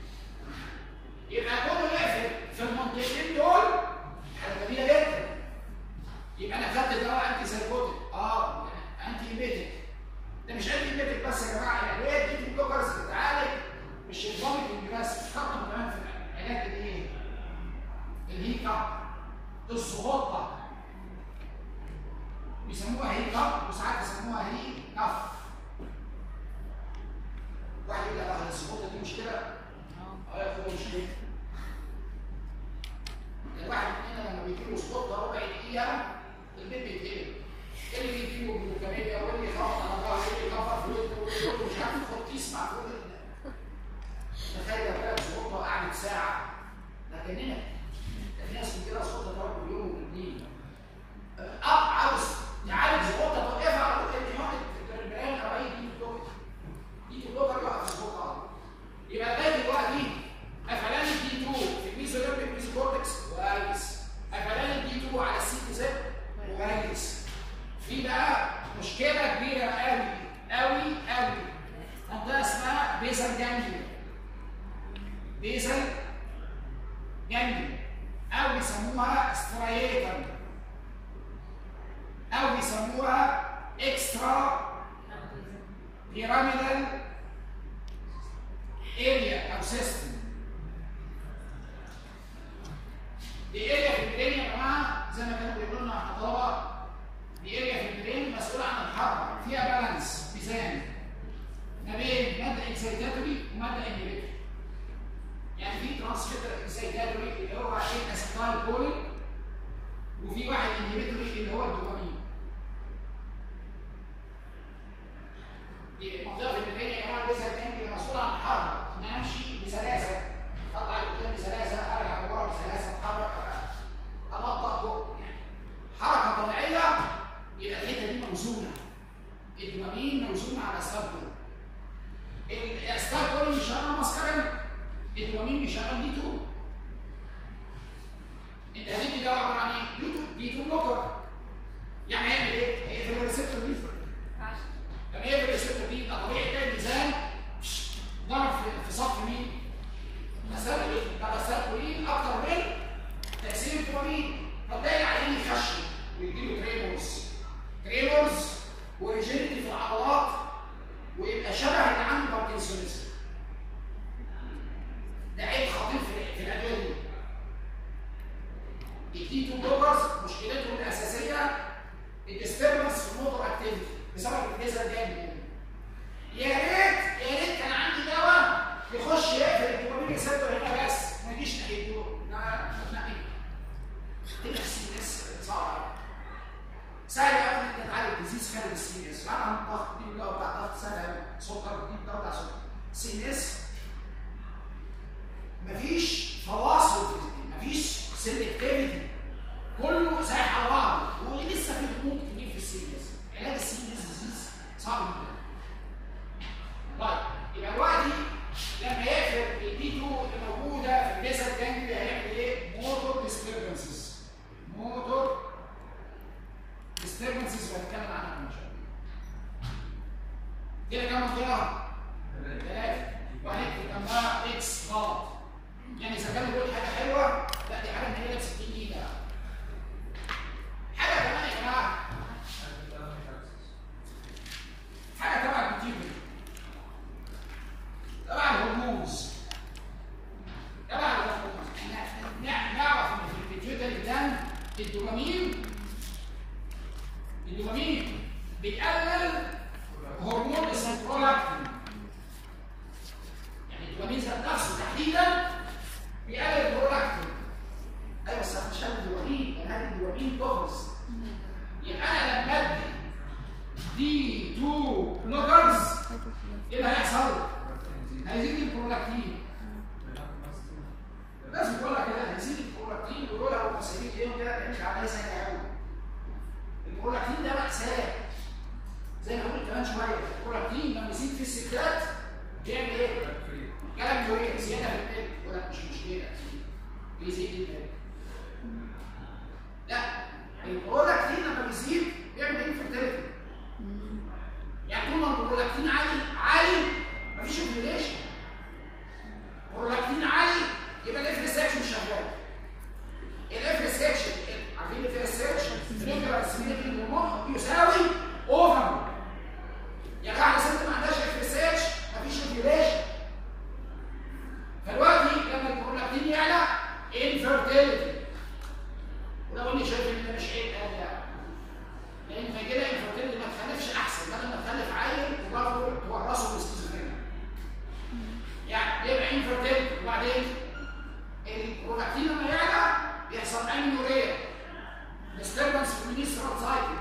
يبقى كله يقفل في المنطقتين دول حاجه جميله جدا يبقى انا خدت دواء انتي سايكوتيك اه انتي ميديك ده مش انتي ميديك بس يا جماعه الادويه دي تو بلوكرز بتعالج مش الفوميتنج بس بتستخدم كمان في علاج الايه؟ الهيكا السقوطه بيسموها هي كاب وساعات يسموها هي كف واحد يقول لك اه السقوطه دي مشكله اه يا اخويا مشكله الواحد مننا لما بيجي له سقوطه ربع دقيقه البيت بيتقلب اللي بيجي له جلوكامية واللي يخبط على ظهره واللي يكفر في ودنه واللي يقول له مش عارف ياخد كيس مع كل ده تخيل لو كانت سقوطه قعدت ساعه ده جننك ده في ناس كتير سقوطه تقعد باليوم والاثنين اب عاوز يعالج سقوطه توقفها على طول انت حاطط البريمبران او اي دي بلوكر دي بلوكر يوقف السقوطه يبقى لغايه دلوقتي افلان الدي 2 في الميزوليمبيك ميزوكورتكس كويس افلان الدي 2 على السي تي زد كويس في بقى مشكله كبيره قوي قوي قوي منطقه اسمها بيزل جانجليا بيزل جانجليا او بيسموها سترايتر او بيسموها اكسترا بيراميدال اريا او سيستم دي اريا في البرين يا جماعه زي ما كانوا بيقولوا لنا احنا طلبه دي اريا في البرين مسؤوله عن الحركه فيها بالانس ميزان ما بين ماده اكسيتاتوري وماده انهبيتوري يعني في ترانسميتر اكسيتاتوري اللي هو ايه اسيتايل كولين وفي واحد انهبيتوري اللي هو الدوبامين دي منطقه في البرين يا جماعه لسه كان مسؤول عن الحركه ان انا امشي بسلاسه اطلع لقدام بسلاسه ارجع لورا بسلاسه اتحرك انطق فوق يعني حركه طبيعيه يبقى الحته دي موزونه الدوبامين موزون على السبب الاستاكول بيشغل مسكرين الدوبامين بيشغل دي 2 انت هتدي دواء عباره عن ايه؟ دي 2 دي 2 بلوكر يعني هيعمل ايه؟ هيقفل الريسبتور دي لما يقفل الريسبتور دي يبقى طبيعي تلاقي الميزان ضرب في- في صف مين؟ الاسيتولين ده الاسيتولين اكتر من تاثير الدوبامين فتلاقي العيان يخشن ويجيله تريمورز تريمورز وريجيديتي في العضلات ويبقى شبه اللي عنده باركنسونيزم ده عيب خطير في في الادويه دي الدي 2 سي اس مفيش فواصل في مفيش سيلكتيفيتي كله سايح على بعض ولسه في هموم كتير في السي اس علاج السي اس ديزيز صعب جدا طيب يبقى دلوقتي لما يقفل البي 2 اللي موجوده في البيسل جانجلي هيعمل ايه؟ موتور ديستربنسز موتور ديستربنسز وهنتكلم عنها ان شاء الله كده كام منطقه؟ ثلاثه وهنكتب جنبها اكس غلط يعني اذا كان بيقول حاجه حلوه لا دي حاجه من هي ب 60 دقيقه حاجه كمان يا جماعه حاجه تبع الكتيبه تبع الهرمونز تبع الهرمونز احنا نع- نعرف ان في البيتيوتري جلاند الدوبامين الدوبامين بيقلل هرمون اسمه برولاكتين يعني الدوبامين ذات نفسه تحديدا بيقلل البرولاكتين ايوه بس انا مش هاخد الدوبامين انا هاخد الدوبامين تفرز يبقى انا لما ادي دي 2 بلوكرز ايه اللي هيحصل؟ هيزيد البرولاكتين الناس بتقول لك كده هيزيد البرولاكتين ودول او مسامير ايه كده تعمل عمليه سهله قوي البرولاكتين ده مأساة زي ما قلت كمان شويه البرولاكتين لما يزيد في الستات بيعمل ايه؟ كلام يوريك زياده في الملك ولا مش مشكله بيزيد الملك لا البرولاكتين لما بيزيد بيعمل ايه فيرتيليتي يعني طول ما البرولاكتين عالي عالي مفيش اوبريشن البرولاكتين عالي يبقى الافري سكشن شغال الافري سكشن عارفين الافري سكشن ريجولار سيميليتي هرمون يساوي اوفر يعني واحده ست ما عندهاش افري سكشن مفيش اوبريشن فدلوقتي لما البرولاكتين يعلى انفيرتيليتي ولو اني شايف ان ده مش عيب قوي يعني لان في كده الفرتيلتي ما تخلفش احسن بدل ما تخلف عيل وبرضه تورثه السكيزوفرينيا يعني يبقى انفرتيلتي وبعدين البرولاكتين لما يعلى بيحصل انيوريا ديستربنس في المينسترال سايكل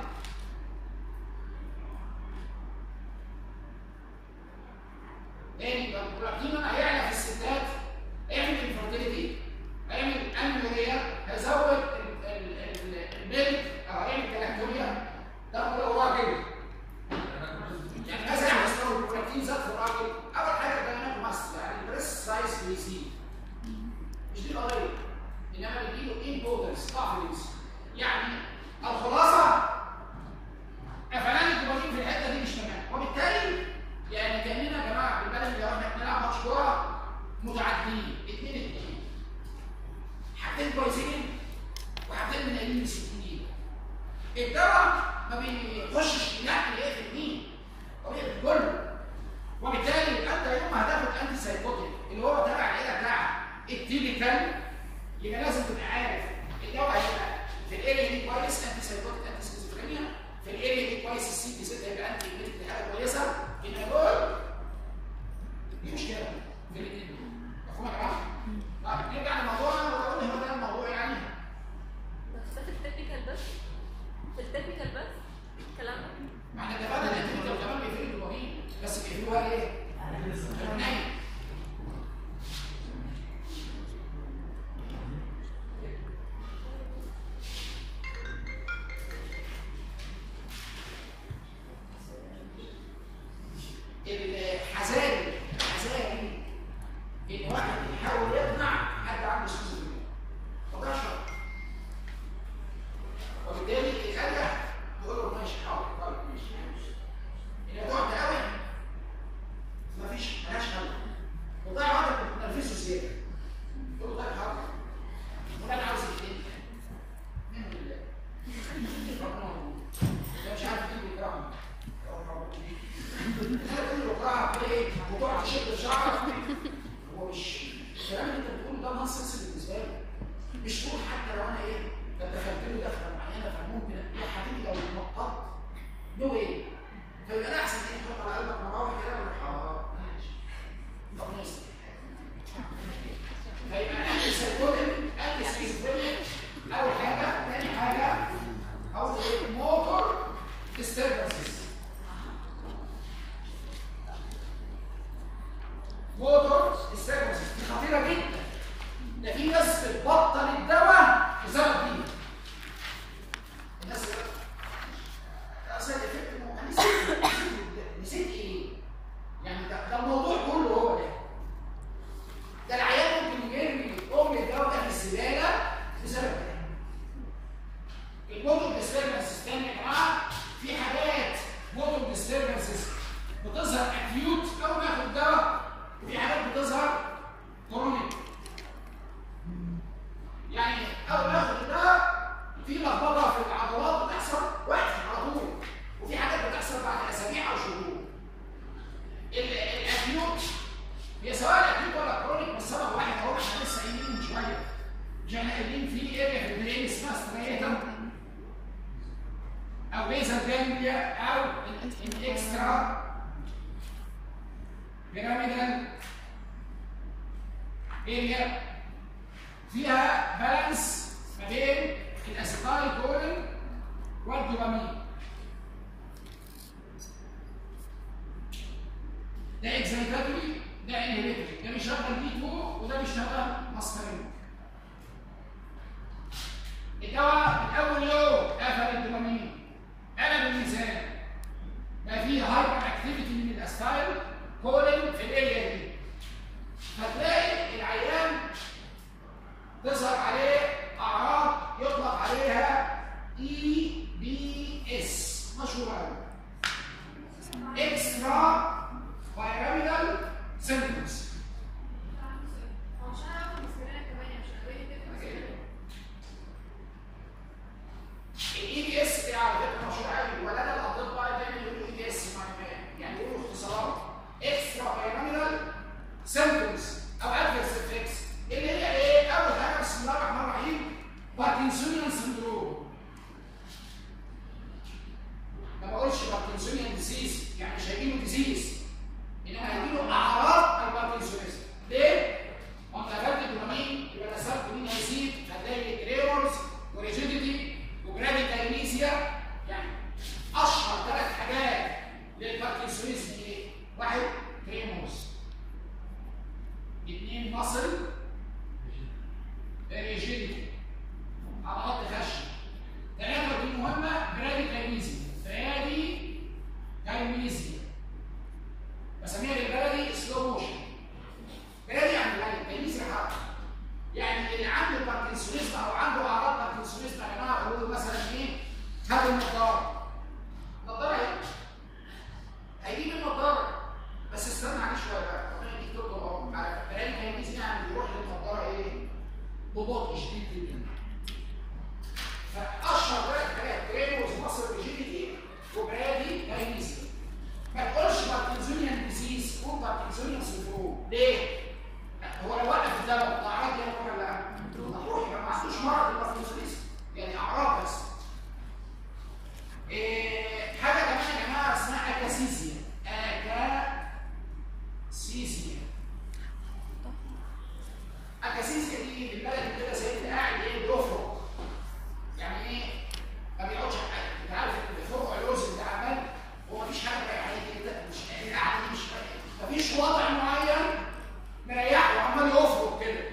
تاني يبقى البرولاكتين لما هيعلى في الستات هيعمل انفرتيلتي هيعمل انيوريا هيزود ال- ال- ال- الميلك او هيعمل كلاكتوريا ده لو راجل يعني مثلا لو البروتين زاد في الراجل اول حاجه بيانات مصر يعني البريس سايز بيزيد مش دي القضيه انما بيجيله امبوتنس كونفدنس يعني الخلاصه قفلان الدوبامين في الحته دي مش تمام وبالتالي يعني كاننا يا جماعه بالبلد لو احنا بنلعب ماتش كوره متعدين اثنين اثنين حاجتين كويسين وحاجتين منقلين 60 دقيقه الدواء ما بيخشش ينقل ايه في مين هو بيقفل كله وبالتالي يبقى انت يوم ما هتاخد انتي سايكوتيك اللي هو تبع العيله بتاعك التيبيكال يبقى لازم تبقى عارف الدواء هيبقى في الاريا دي كويس انتي سايكوتيك انتي سكيزوفرينيا في الاريا دي كويس السي تي 6 هيبقى انتي ايميتيك دي حاجه كويسه يبقى دول دي مشكله في الاثنين دول مفهوم يا جماعه؟ طيب نرجع لموضوعنا ولو قلنا هو ده الموضوع يعني بس ده في التكنيكال بس في التكنيكال بس الكلام ده ما احنا اتفقنا ان انت كمان بيفرق الدوبامين بس بيفرقوها ايه؟ نايم الحذاري الحذاري ان واحد يحاول يقنع حد عنده سكيزوفرينيا فده شرط وبالتالي يخلع يقول له ماشي حاضر طيب ماشي ان تقعد قوي مفيش ملهاش حل وضيع وقتك بتنرفزه زياده تقول له طيب حاضر ولا انا عاوز ايه من بالله ربنا موجود ده مش عارف مين بيكرهني انا تقول له بكرهك ليه وتقعد تشد في شعرك هو مش الكلام اللي انت بتقوله ده نونسنس بالنسبه له مش تقول حتى لو انا ايه دخلت له دخله معينه فممكن يا حبيبي لو اتنططت نو ايه فيبقى انا احسن ايه تحط على قلبك مراوح كده ولا حرام ماشي طب نص فيبقى انت سيكوتيك انت سكيزوفرينيك اول حاجه ثاني حاجه اول ايه موتور ديستربنسز مش احنا قايلين في اريا في البرين اسمها ستريتم او بيزل جانجليا او الاكسترا بيراميدال اريا فيها بالانس ما بين الاسيتايل كولين والدوبامين ده اكزايتاتوري ده انهبيتوري ده بيشغل بي 2 وده بيشغل ماسكارين الدواء من اول يوم قفل الدوبامين قلب الميزان بقى فيه هايبر اكتيفيتي من الاستايل كولين في الاريا دي فتلاقي العيان تظهر عليه اعراض يطلق عليها اي بي اس مشهوره قوي اكسترا بايراميدال سيمبتومز هو مش انا باخد مسكرينه كمان يعني مش ادويه تفرق مسكرينه الاي بي اس دي على فكره مشهور قوي ولا الاطباء دايما يقولوا اي بي اس مع الناس يعني يقولوا اختصارات اكسترا بايراميدال سيمبتومز او ادفيرس افكتس اللي هي ايه؟ اول حاجه بسم الله الرحمن الرحيم باركنسونيان سندروم ما بقولش باركنسونيان ديزيز يعني مش هيجيله ديزيز انما هيجيله اعراض الباركنسونيزم ليه؟ ما انت اخدت الدوبامين يبقى نسبت مين هيزيد هتلاقي تريمورز وريجيديتي وجراديكاينيزيا يعني اشهر ثلاث حاجات للباركنسونيزم ايه؟ واحد تريمورز اثنين مصل ريجيديتي عضلات خشن ثلاثة دي مهمة برادي كاينيزيا برادي كاينيزيا بسميها بالبلدي سلو موشن برادي يعني برادي كاينيزيا حركة يعني اللي عنده باركنسونيزم او عنده اعراض باركنسونيزم يا جماعه اقول له مثلا ايه؟ هات النضاره النضاره ايه؟ هيجيب النضاره بس استنى عليه شويه بقى ربنا يديك طول العمر عارف برادي كاينيزيا يعني بيروح للنضاره ايه؟ ببطء شديد جدا فاشهر ثلاث حاجات تريموس مصر ريجيديتي وبرادي كاينيزيا ما تقولش باركنسونيان ديزيز قول باركنسونيان سندروم ليه؟ هو لو وقف الدواء الاعراض دي هتروح ولا لا؟ هتروح يبقى ما عندوش مرض الباركنسونيزم يعني اعراض بس إيه حاجه كمان يا جماعه اسمها اكاسيزيا اكاسيزيا اكاسيزيا دي بالبلد كده زي اللي قاعد ايه بيفرق يعني ايه ما بيقعدش على حاجه انت عارف ان الفرع اللوز اللي عمال ومفيش حاجه بقى عليه كده مش القعده دي مش مفيش وضع معين مريحه وعمال يفرق كده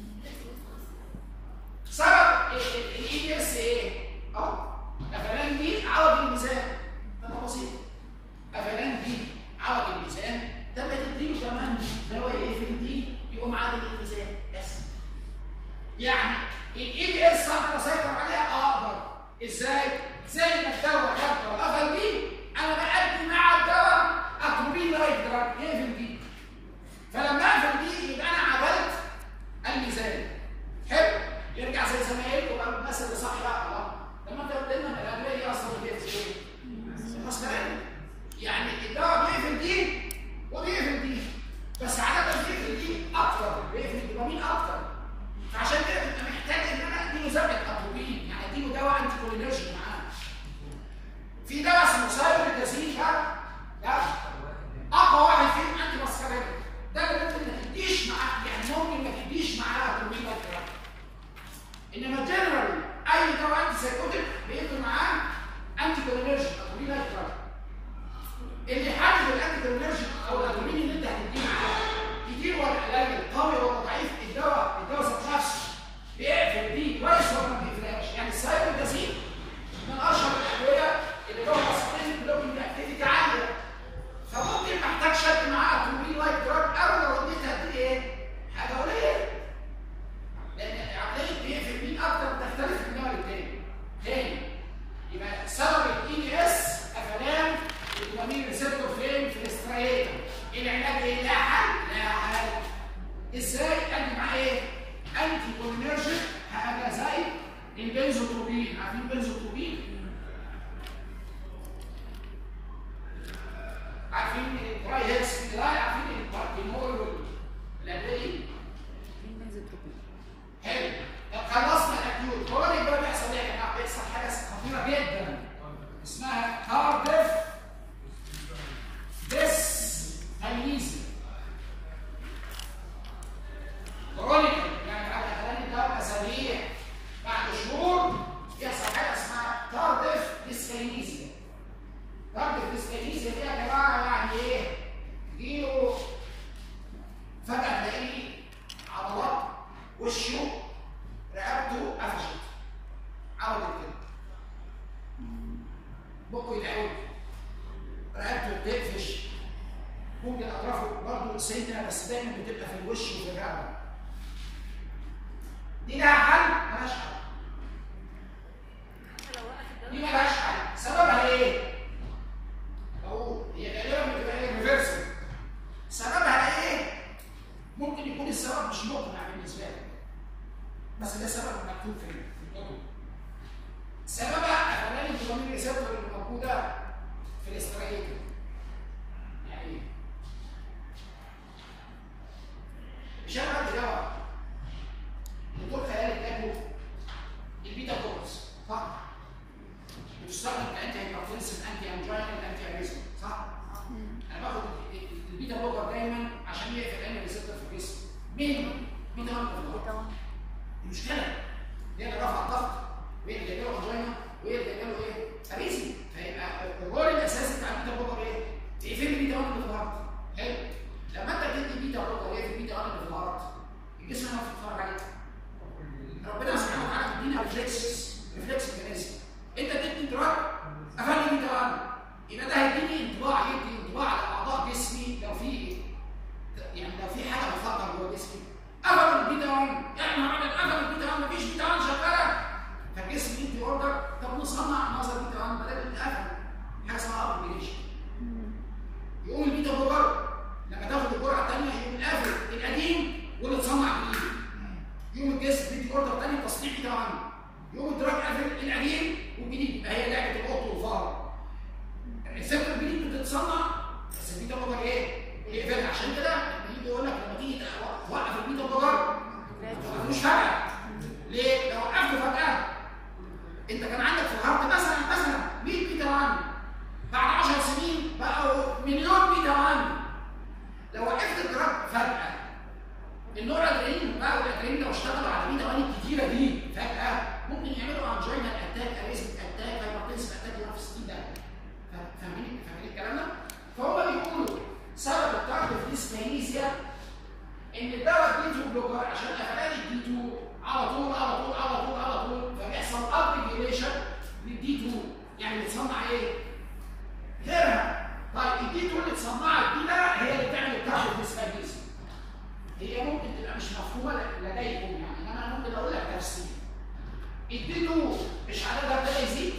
سبب الاي بي اس ايه؟ اهو قفلان دي عوض الميزان ده بسيط قفلان دي عوض الميزان ده ما تديله كمان دواء يقفل دي يقوم عادل الميزان بس يعني الاي بي اس اقدر اسيطر عليها اقدر ازاي؟ زي ما الدواء خدته وقفل دي انا بقدم مع الدواء اتروبين لايف دراج يقفل دي فلما اقفل دي يبقى انا عملت الميزان حلو يرجع زي زمايلكم بقى الناس اللي صح لا الله لما انت قلت لنا الادويه دي اصلا بتقفل ايه؟ المسكرين يعني الدواء بيقفل دي وبيقفل دي بس عاده بيقفل دي اكتر بيقفل الدوبامين اكتر فعشان كده بتبقى محتاج ان انا اديله زبده اتروبين يعني اديله دواء انتي كولينرجيك معاه في دواء اسمه سايبريدازين ده ده اقوى واحد فيهم انتي ماسكارين ده اللي ممكن ما تديش معاه يعني ممكن ما تديش معاه اتروبين اكتر انما جنرال اي دواء انتي سايكوتيك بيدخل معاه انتي كولينرجيك اتروبين اكتر اللي حدد الانتي كولينرجيك او الاتروبين اللي انت هتديه معاه كتير ولا قليل قوي ولا ضعيف الدواء الدواء ذات نفسه بيقفل دي كويس ولا ما بيقفلهاش يعني السايبريدازين من اشهر الادويه اللي جوه مصرين بلوكينج اكتيفيتي عاليه فممكن محتاج شد معاه اتروبين لايك دراج او لو اديت هتدي ايه؟ حاجه قليله لان عمليه بيقفل مين اكتر بتختلف من نوع للتاني تاني يبقى سبب الاي بي اس قفلان الدوبامين ريسبتور فين في الاستريتم العلاج ايه؟ لا حل لا حل ازاي ادي معاه ايه؟ انتي كولينرجيك حاجه زي البنزوتروبين عارفين البنزوتروبين؟ عارفين التراي هيكس لا عارفين البارتينول والادويه المنزل تروبين حلو طب جدا اسمها كارديف ديس كاينيزي كرونيكال يعني بعد خلال ده اسابيع بعد شهور يحصل حاجه اسمها كارديف ديسكاينيزيا كارديف ديسكاينيزيا دي يا جماعه يعني ايه؟ تجيله فجاه تلاقيه عضلات وشه رقبته قفشت عملت كده بقه يتعوج رقبته بتقفش ممكن اطرافه برضه سنه بس دايما بتبقى في الوش وفي الرقبه دي لها حل ملهاش حل حتى لو وقف دي الدواء ملهاش حل سببها ايه؟ اقول هي غالبا بتبقى ايه ريفرسل سببها ايه؟ ممكن يكون السبب مش مقنع بالنسبه لك بس ده سبب مكتوب في في الكتب سببها خلاني الدوبامين ريسبتور اللي موجوده في الاستراتيجي يعني ايه؟ مش انا عندي دواء الدكتور خيالي اداكوا البيتا كورس صح؟ بتستخدم كانتي هايبرتنسن انتي انجينال انتي اريزم صح؟ انا باخد ال- ال- البيتا بلوكر دايما عشان يقفل انهي ريسبتور في الجسم مين؟ بيتا بلوكر طبعا دي مشكله دي اللي رفع الضغط وهي اللي جايه له انجينا وهي اللي جايه له ايه؟ اريزم فيبقى الرول الاساسي بتاع البيتا بلوكر ايه؟ تقفل لي بيتا 1 اللي في الهارت حلو لما انت تدي بيتا بلوكر ايه في البيتا 1 اللي في الهارت الجسم ما بيتفرج عليك ربنا سبحانه وتعالى بيدينا ريفلكس ريفلكس ميكانيزم انت تدي دراج قفل لي بيتا 1 يبقى ده هيديني انطباع يدي انطباع على اعضاء جسمي لو في يعني لو في حاجه بتفكر جوه جسمي قفل البيتا 1 يعني عمل قفل البيتا 1 مفيش بيتا 1 شغاله فالجسم يدي اوردر طب نصنع نظر بيتا 1 بدل القفل حاجه اسمها ابليكيشن يقوم البيتا بلوكر لما تاخد الجرعه الثانيه يقوم قافل القديم واللي اتصنع جديد يقوم الجسم بيدي اوردر ثاني تصنيع بيتا 1 يقوم الدراج قافل القديم والجديد يبقى هي لعبه القط والفار الريسبتور الجديد بتتصنع بس البيتا بلوكر ايه؟ يقفلها عشان كده لما يجي يقول لك لما تيجي توقف البيتا بلوكر ما توقفوش فجأة ليه؟ لو وقفته فجأة انت كان عندك في الهارت مثلا مثلا 100 بيتا 1 بعد 10 سنين بقوا مليون بيتا 1 لو وقفت الدراج فجأة النوع الادرينالين بقى والادرينالين لو اشتغلوا على بيتا 1 الكتيرة دي فجأة ممكن يعملوا انجينا اتاك اريزم اتاك هايبرتنسن اتاك يروح في 60 ده فاهمين فاهمين الكلام ده؟ فهم بيقولوا سبب التارجت ديسكينيزيا ان الدواء دي 2 بلوكر عشان قفلان الدي 2 على طول على طول على طول على طول فبيحصل ابريجيشن للدي 2 يعني بتصنع ايه؟ غيرها طيب الدي 2 اللي اتصنعت دي بقى هي اللي بتعمل التارجت ديسكينيزيا هي ممكن تبقى مش مفهومه لديكم يعني انما انا ممكن اقول لك تفسير الدي 2 مش عددها ابتدى يزيد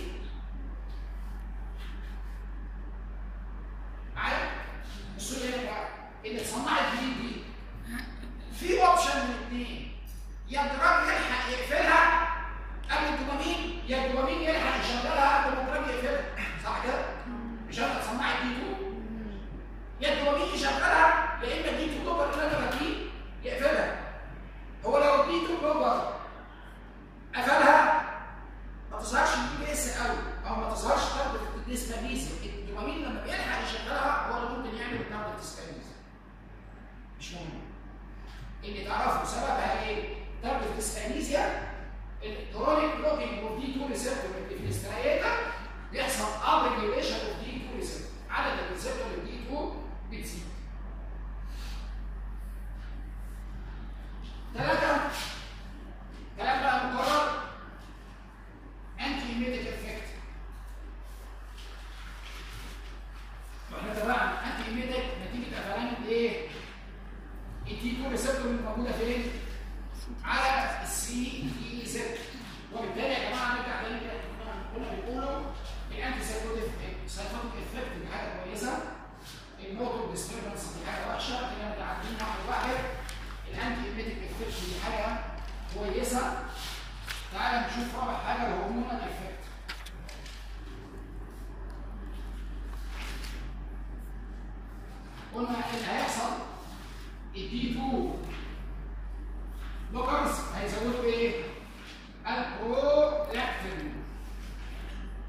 معايا؟ السؤال هنا بقى اللي اتصنعت جديد دي في اوبشن من اثنين يا الدراج يلحق يقفلها قبل الدوبامين يا الدوبامين يلحق يشغلها قبل ما الدراج يقفلها صح كده؟ مش انا اتصنعت دي 2 يا الدوبامين يشغلها يا اما دي 2 بلوكر اللي انا بديه يقفلها هو لو دي 2 بلوكر قفلها ما تظهرش الدي بي اس قوي او ما تظهرش تارجت الديسكابيزم الدوبامين لما بيلحق يشغلها هو اللي ممكن يعمل التارجت ديسكابيزم مش مهم اللي تعرفوا سببها ايه؟ تارجت ديسكانيزيا الكرونيك بلوكينج اوف دي 2 ريسبتور اللي في الاستريتا بيحصل ابريجيشن اوف دي 2 ريسبتور عدد الريسبتور اللي دي 2 بتزيد ثلاثة كلام بقى مكرر انتي ايميديك افكت واحنا تبعنا انتي ايميديك نتيجة قفلان الايه؟ التي 2 ريسبتور اللي موجوده فين؟ على السي دي زد وبالتالي يا جماعه نرجع تاني كده كنا بنقولوا الانتي سايكوتيك سايكوتيك افكت دي حاجه كويسه الموتور ديستربنس دي حاجه وحشه خلينا متعدين واحد واحد الانتي ايميتيك افكت دي حاجه كويسه تعالى نشوف رابع حاجه الهرمونال افكت قلنا اللي هيحصل الدي 2 بلوكرز هيزودوا ايه؟ البرولاكتين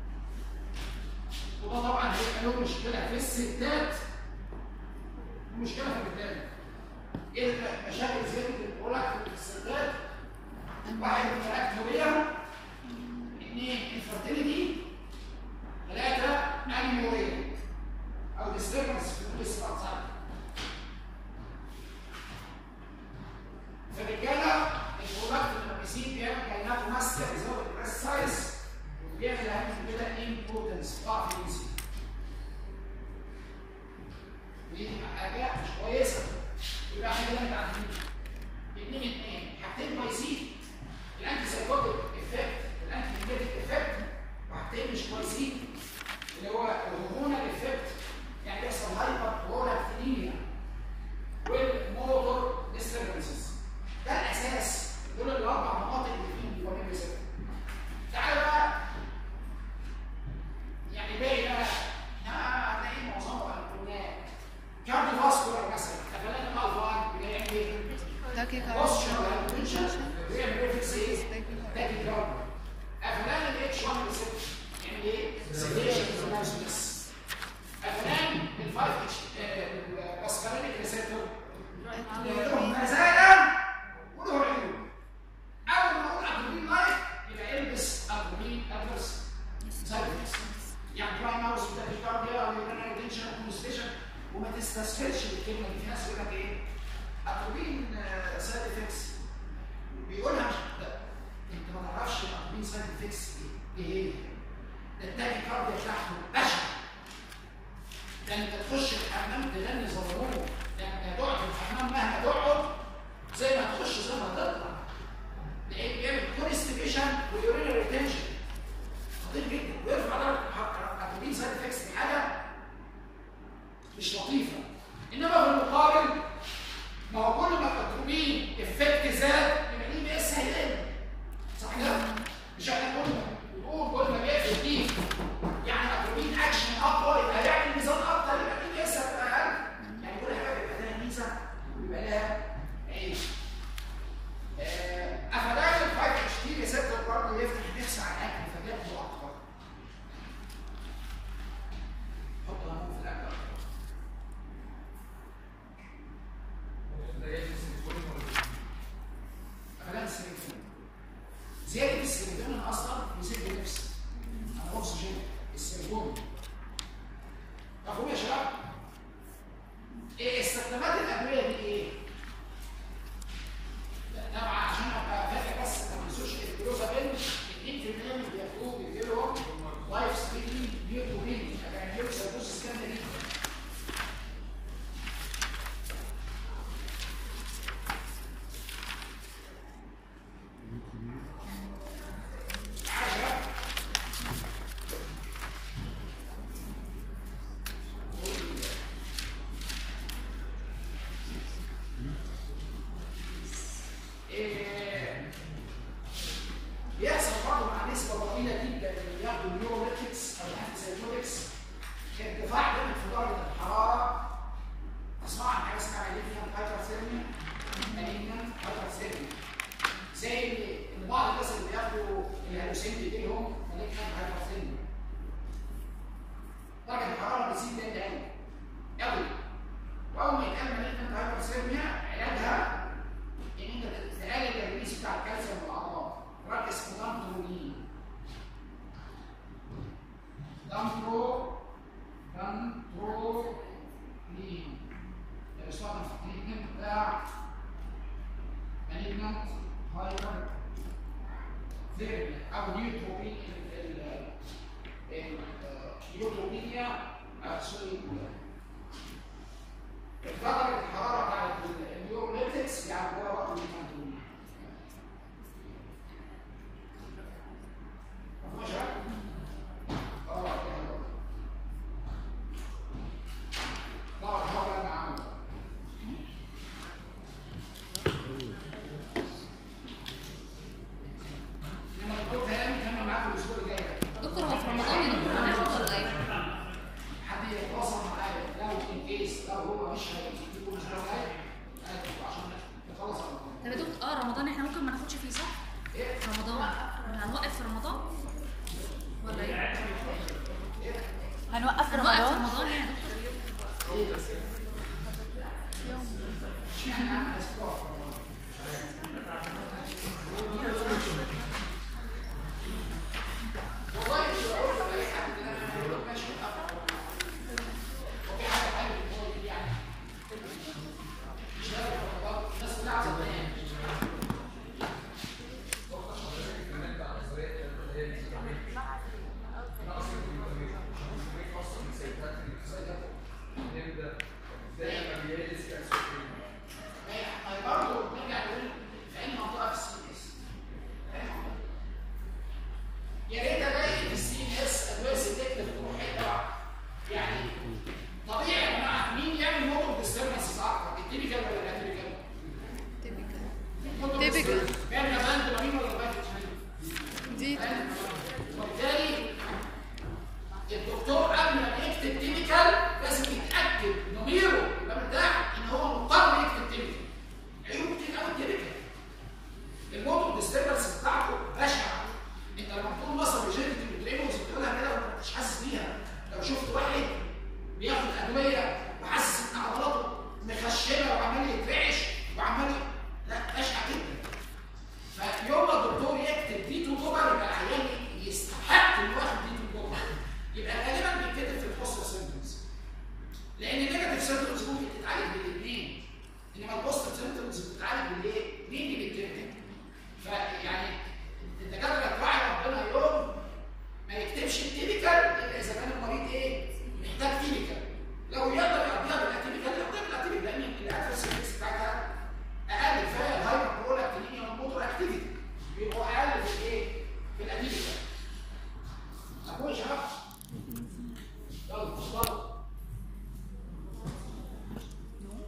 اثنين انفرتيليتي ثلاثه انيموريا او ديستربنس في الاستراتيجي في الرجاله البرودكت لما بيزيد بيعمل كاينات ماستر يزود البريست سايز وبيعمل اهم من كده امبوتنس ضعف الجنسي دي حاجه مش كويسه يبقى احنا كده متعدين اتنين اتنين حاجتين كويسين الانتي سايكوتيك افكت الانتي نيجاتيف افكت وحاجتين مش كويسين اللي هو الهرمونال افكت يعني بيحصل هايبر برولاكتينيميا والموتور ديستربنسز ده الاساس دول الاربع مناطق اللي فيهم الدوبامين ريسبتور تعالى بقى يعني باقي بقى آه، هتلاقي معظمه بقى الكونات كارديو فاسكولار مثلا افلام الالفا بيعمل ايه؟ بوستشر هايبرتنشن بيعمل ريفلكس ايه؟ تاكي كارد افلام الاتش 1 ريسبتور يعمل ايه؟ سيديشن ريسبونس افلام ال 5 اتش الباسكالينيك ريسبتور لهم مزايا ولهم عيوب اول ما اقول ادرينالين لايك يبقى البس ادرينالين ادرس سايكلز يعني برايم هاوس وتاكيكارديا ويورينال ريتنشن وكونستيشن وما تستسهلش بالكلمه دي في ناس يقول لك ايه ادرينالين سايد افكتس بيقولها مش لا. انت ما تعرفش ادرينالين سايد افكتس ايه ايه هي ده التاكيكارديا بتاعته بشع ده انت تخش الحمام تغني زمرور يعني تقعد في الحمام مهما تقعد زي ما تخش زي ما تطلع لان بيعمل كونستيبيشن ويورينال ريتنشن خطير جدا ويرفع درجه الاتروبين سايد افكتس دي حاجه مش لطيفه انما في المقابل ما هو كل ما الاتروبين افكت زاد يبقى ليه بيس هيقل صح كده؟ مش احنا كل ما بنقول كل ما بيقفل دي يعني الاتروبين اكشن اقوى يبقى هيعمل ميزان اكتر يبقى ليه بيس هتبقى اقل يعني كل حاجه بيبقى لها ميزه ويبقى لها عيب آه، افلام ال 5 اتش تي ريسبتور برضه يفتح نفس على الاكل فبياخده اكتر حط ليمون في الاكل اكتر افلام السيريتونين زياده السيريتونين اصلا بيسد نفس انا اكسجين السيريتونين مفهوم يا شباب؟ ايه استخدامات الادويه دي ايه؟ لا طبعا عشان ابقى فاكر بس ما تنسوش الكلوزابين 2% اللي بياخدوه بيجيلهم لايف ستريمينج بيوتوبين يعني بيجيلهم سيروس سكان دي إيه، بيحصل برضه مع نسبه ضئيله جدا اللي بياخدوا النيوروليتكس او الانتيسيتوتكس ارتفاع جامد في درجه الحراره تسمع عن حاجه اسمها مالينيان هايبرثيرميا مالينيان هايبرثيرميا زي ان بعض الناس اللي بياخدوا الهلوسين بيجي لهم مالينيان هايبرثيرميا درجه الحراره بتزيد جامد قوي قوي واول ما يتقال مالينيان هايبرثيرميا علاجها ان انت تقلل الريليس بتاع الكالسيوم في الاعضاء ركز في دامترولين دامترو دامترولين ده بيستخدم في التريتمنت بتاع مالجنت هايبر ثيرمي او نيوتروبين النيوتروبينيا سوري درجة الحرارة بتاعت النيوروليتكس يعني جوه وقت المنتولين. مفهوم يا شباب؟ اه كده. طبعا الحوار اللي انا عامله. لما الدكتور هاني كان معاكم الاسبوع الجاي ده. دكتور هو في رمضان يا دكتور هناخد ولا ايه؟ حد يتواصل معايا لو ان كيس لو هو مش هيجي يكون الاسبوع الجاي أنا عشان نخلص على طول. طب يا دكتور اه رمضان احنا ممكن ما ناخدش فيه صح؟ ايه؟ رمضان هنوقف في رمضان؟ ولا ايه؟ هنوقف في هنوقف في رمضان رمضان يعني يا دكتور اشمعنى عامل اسبوع في رمضان؟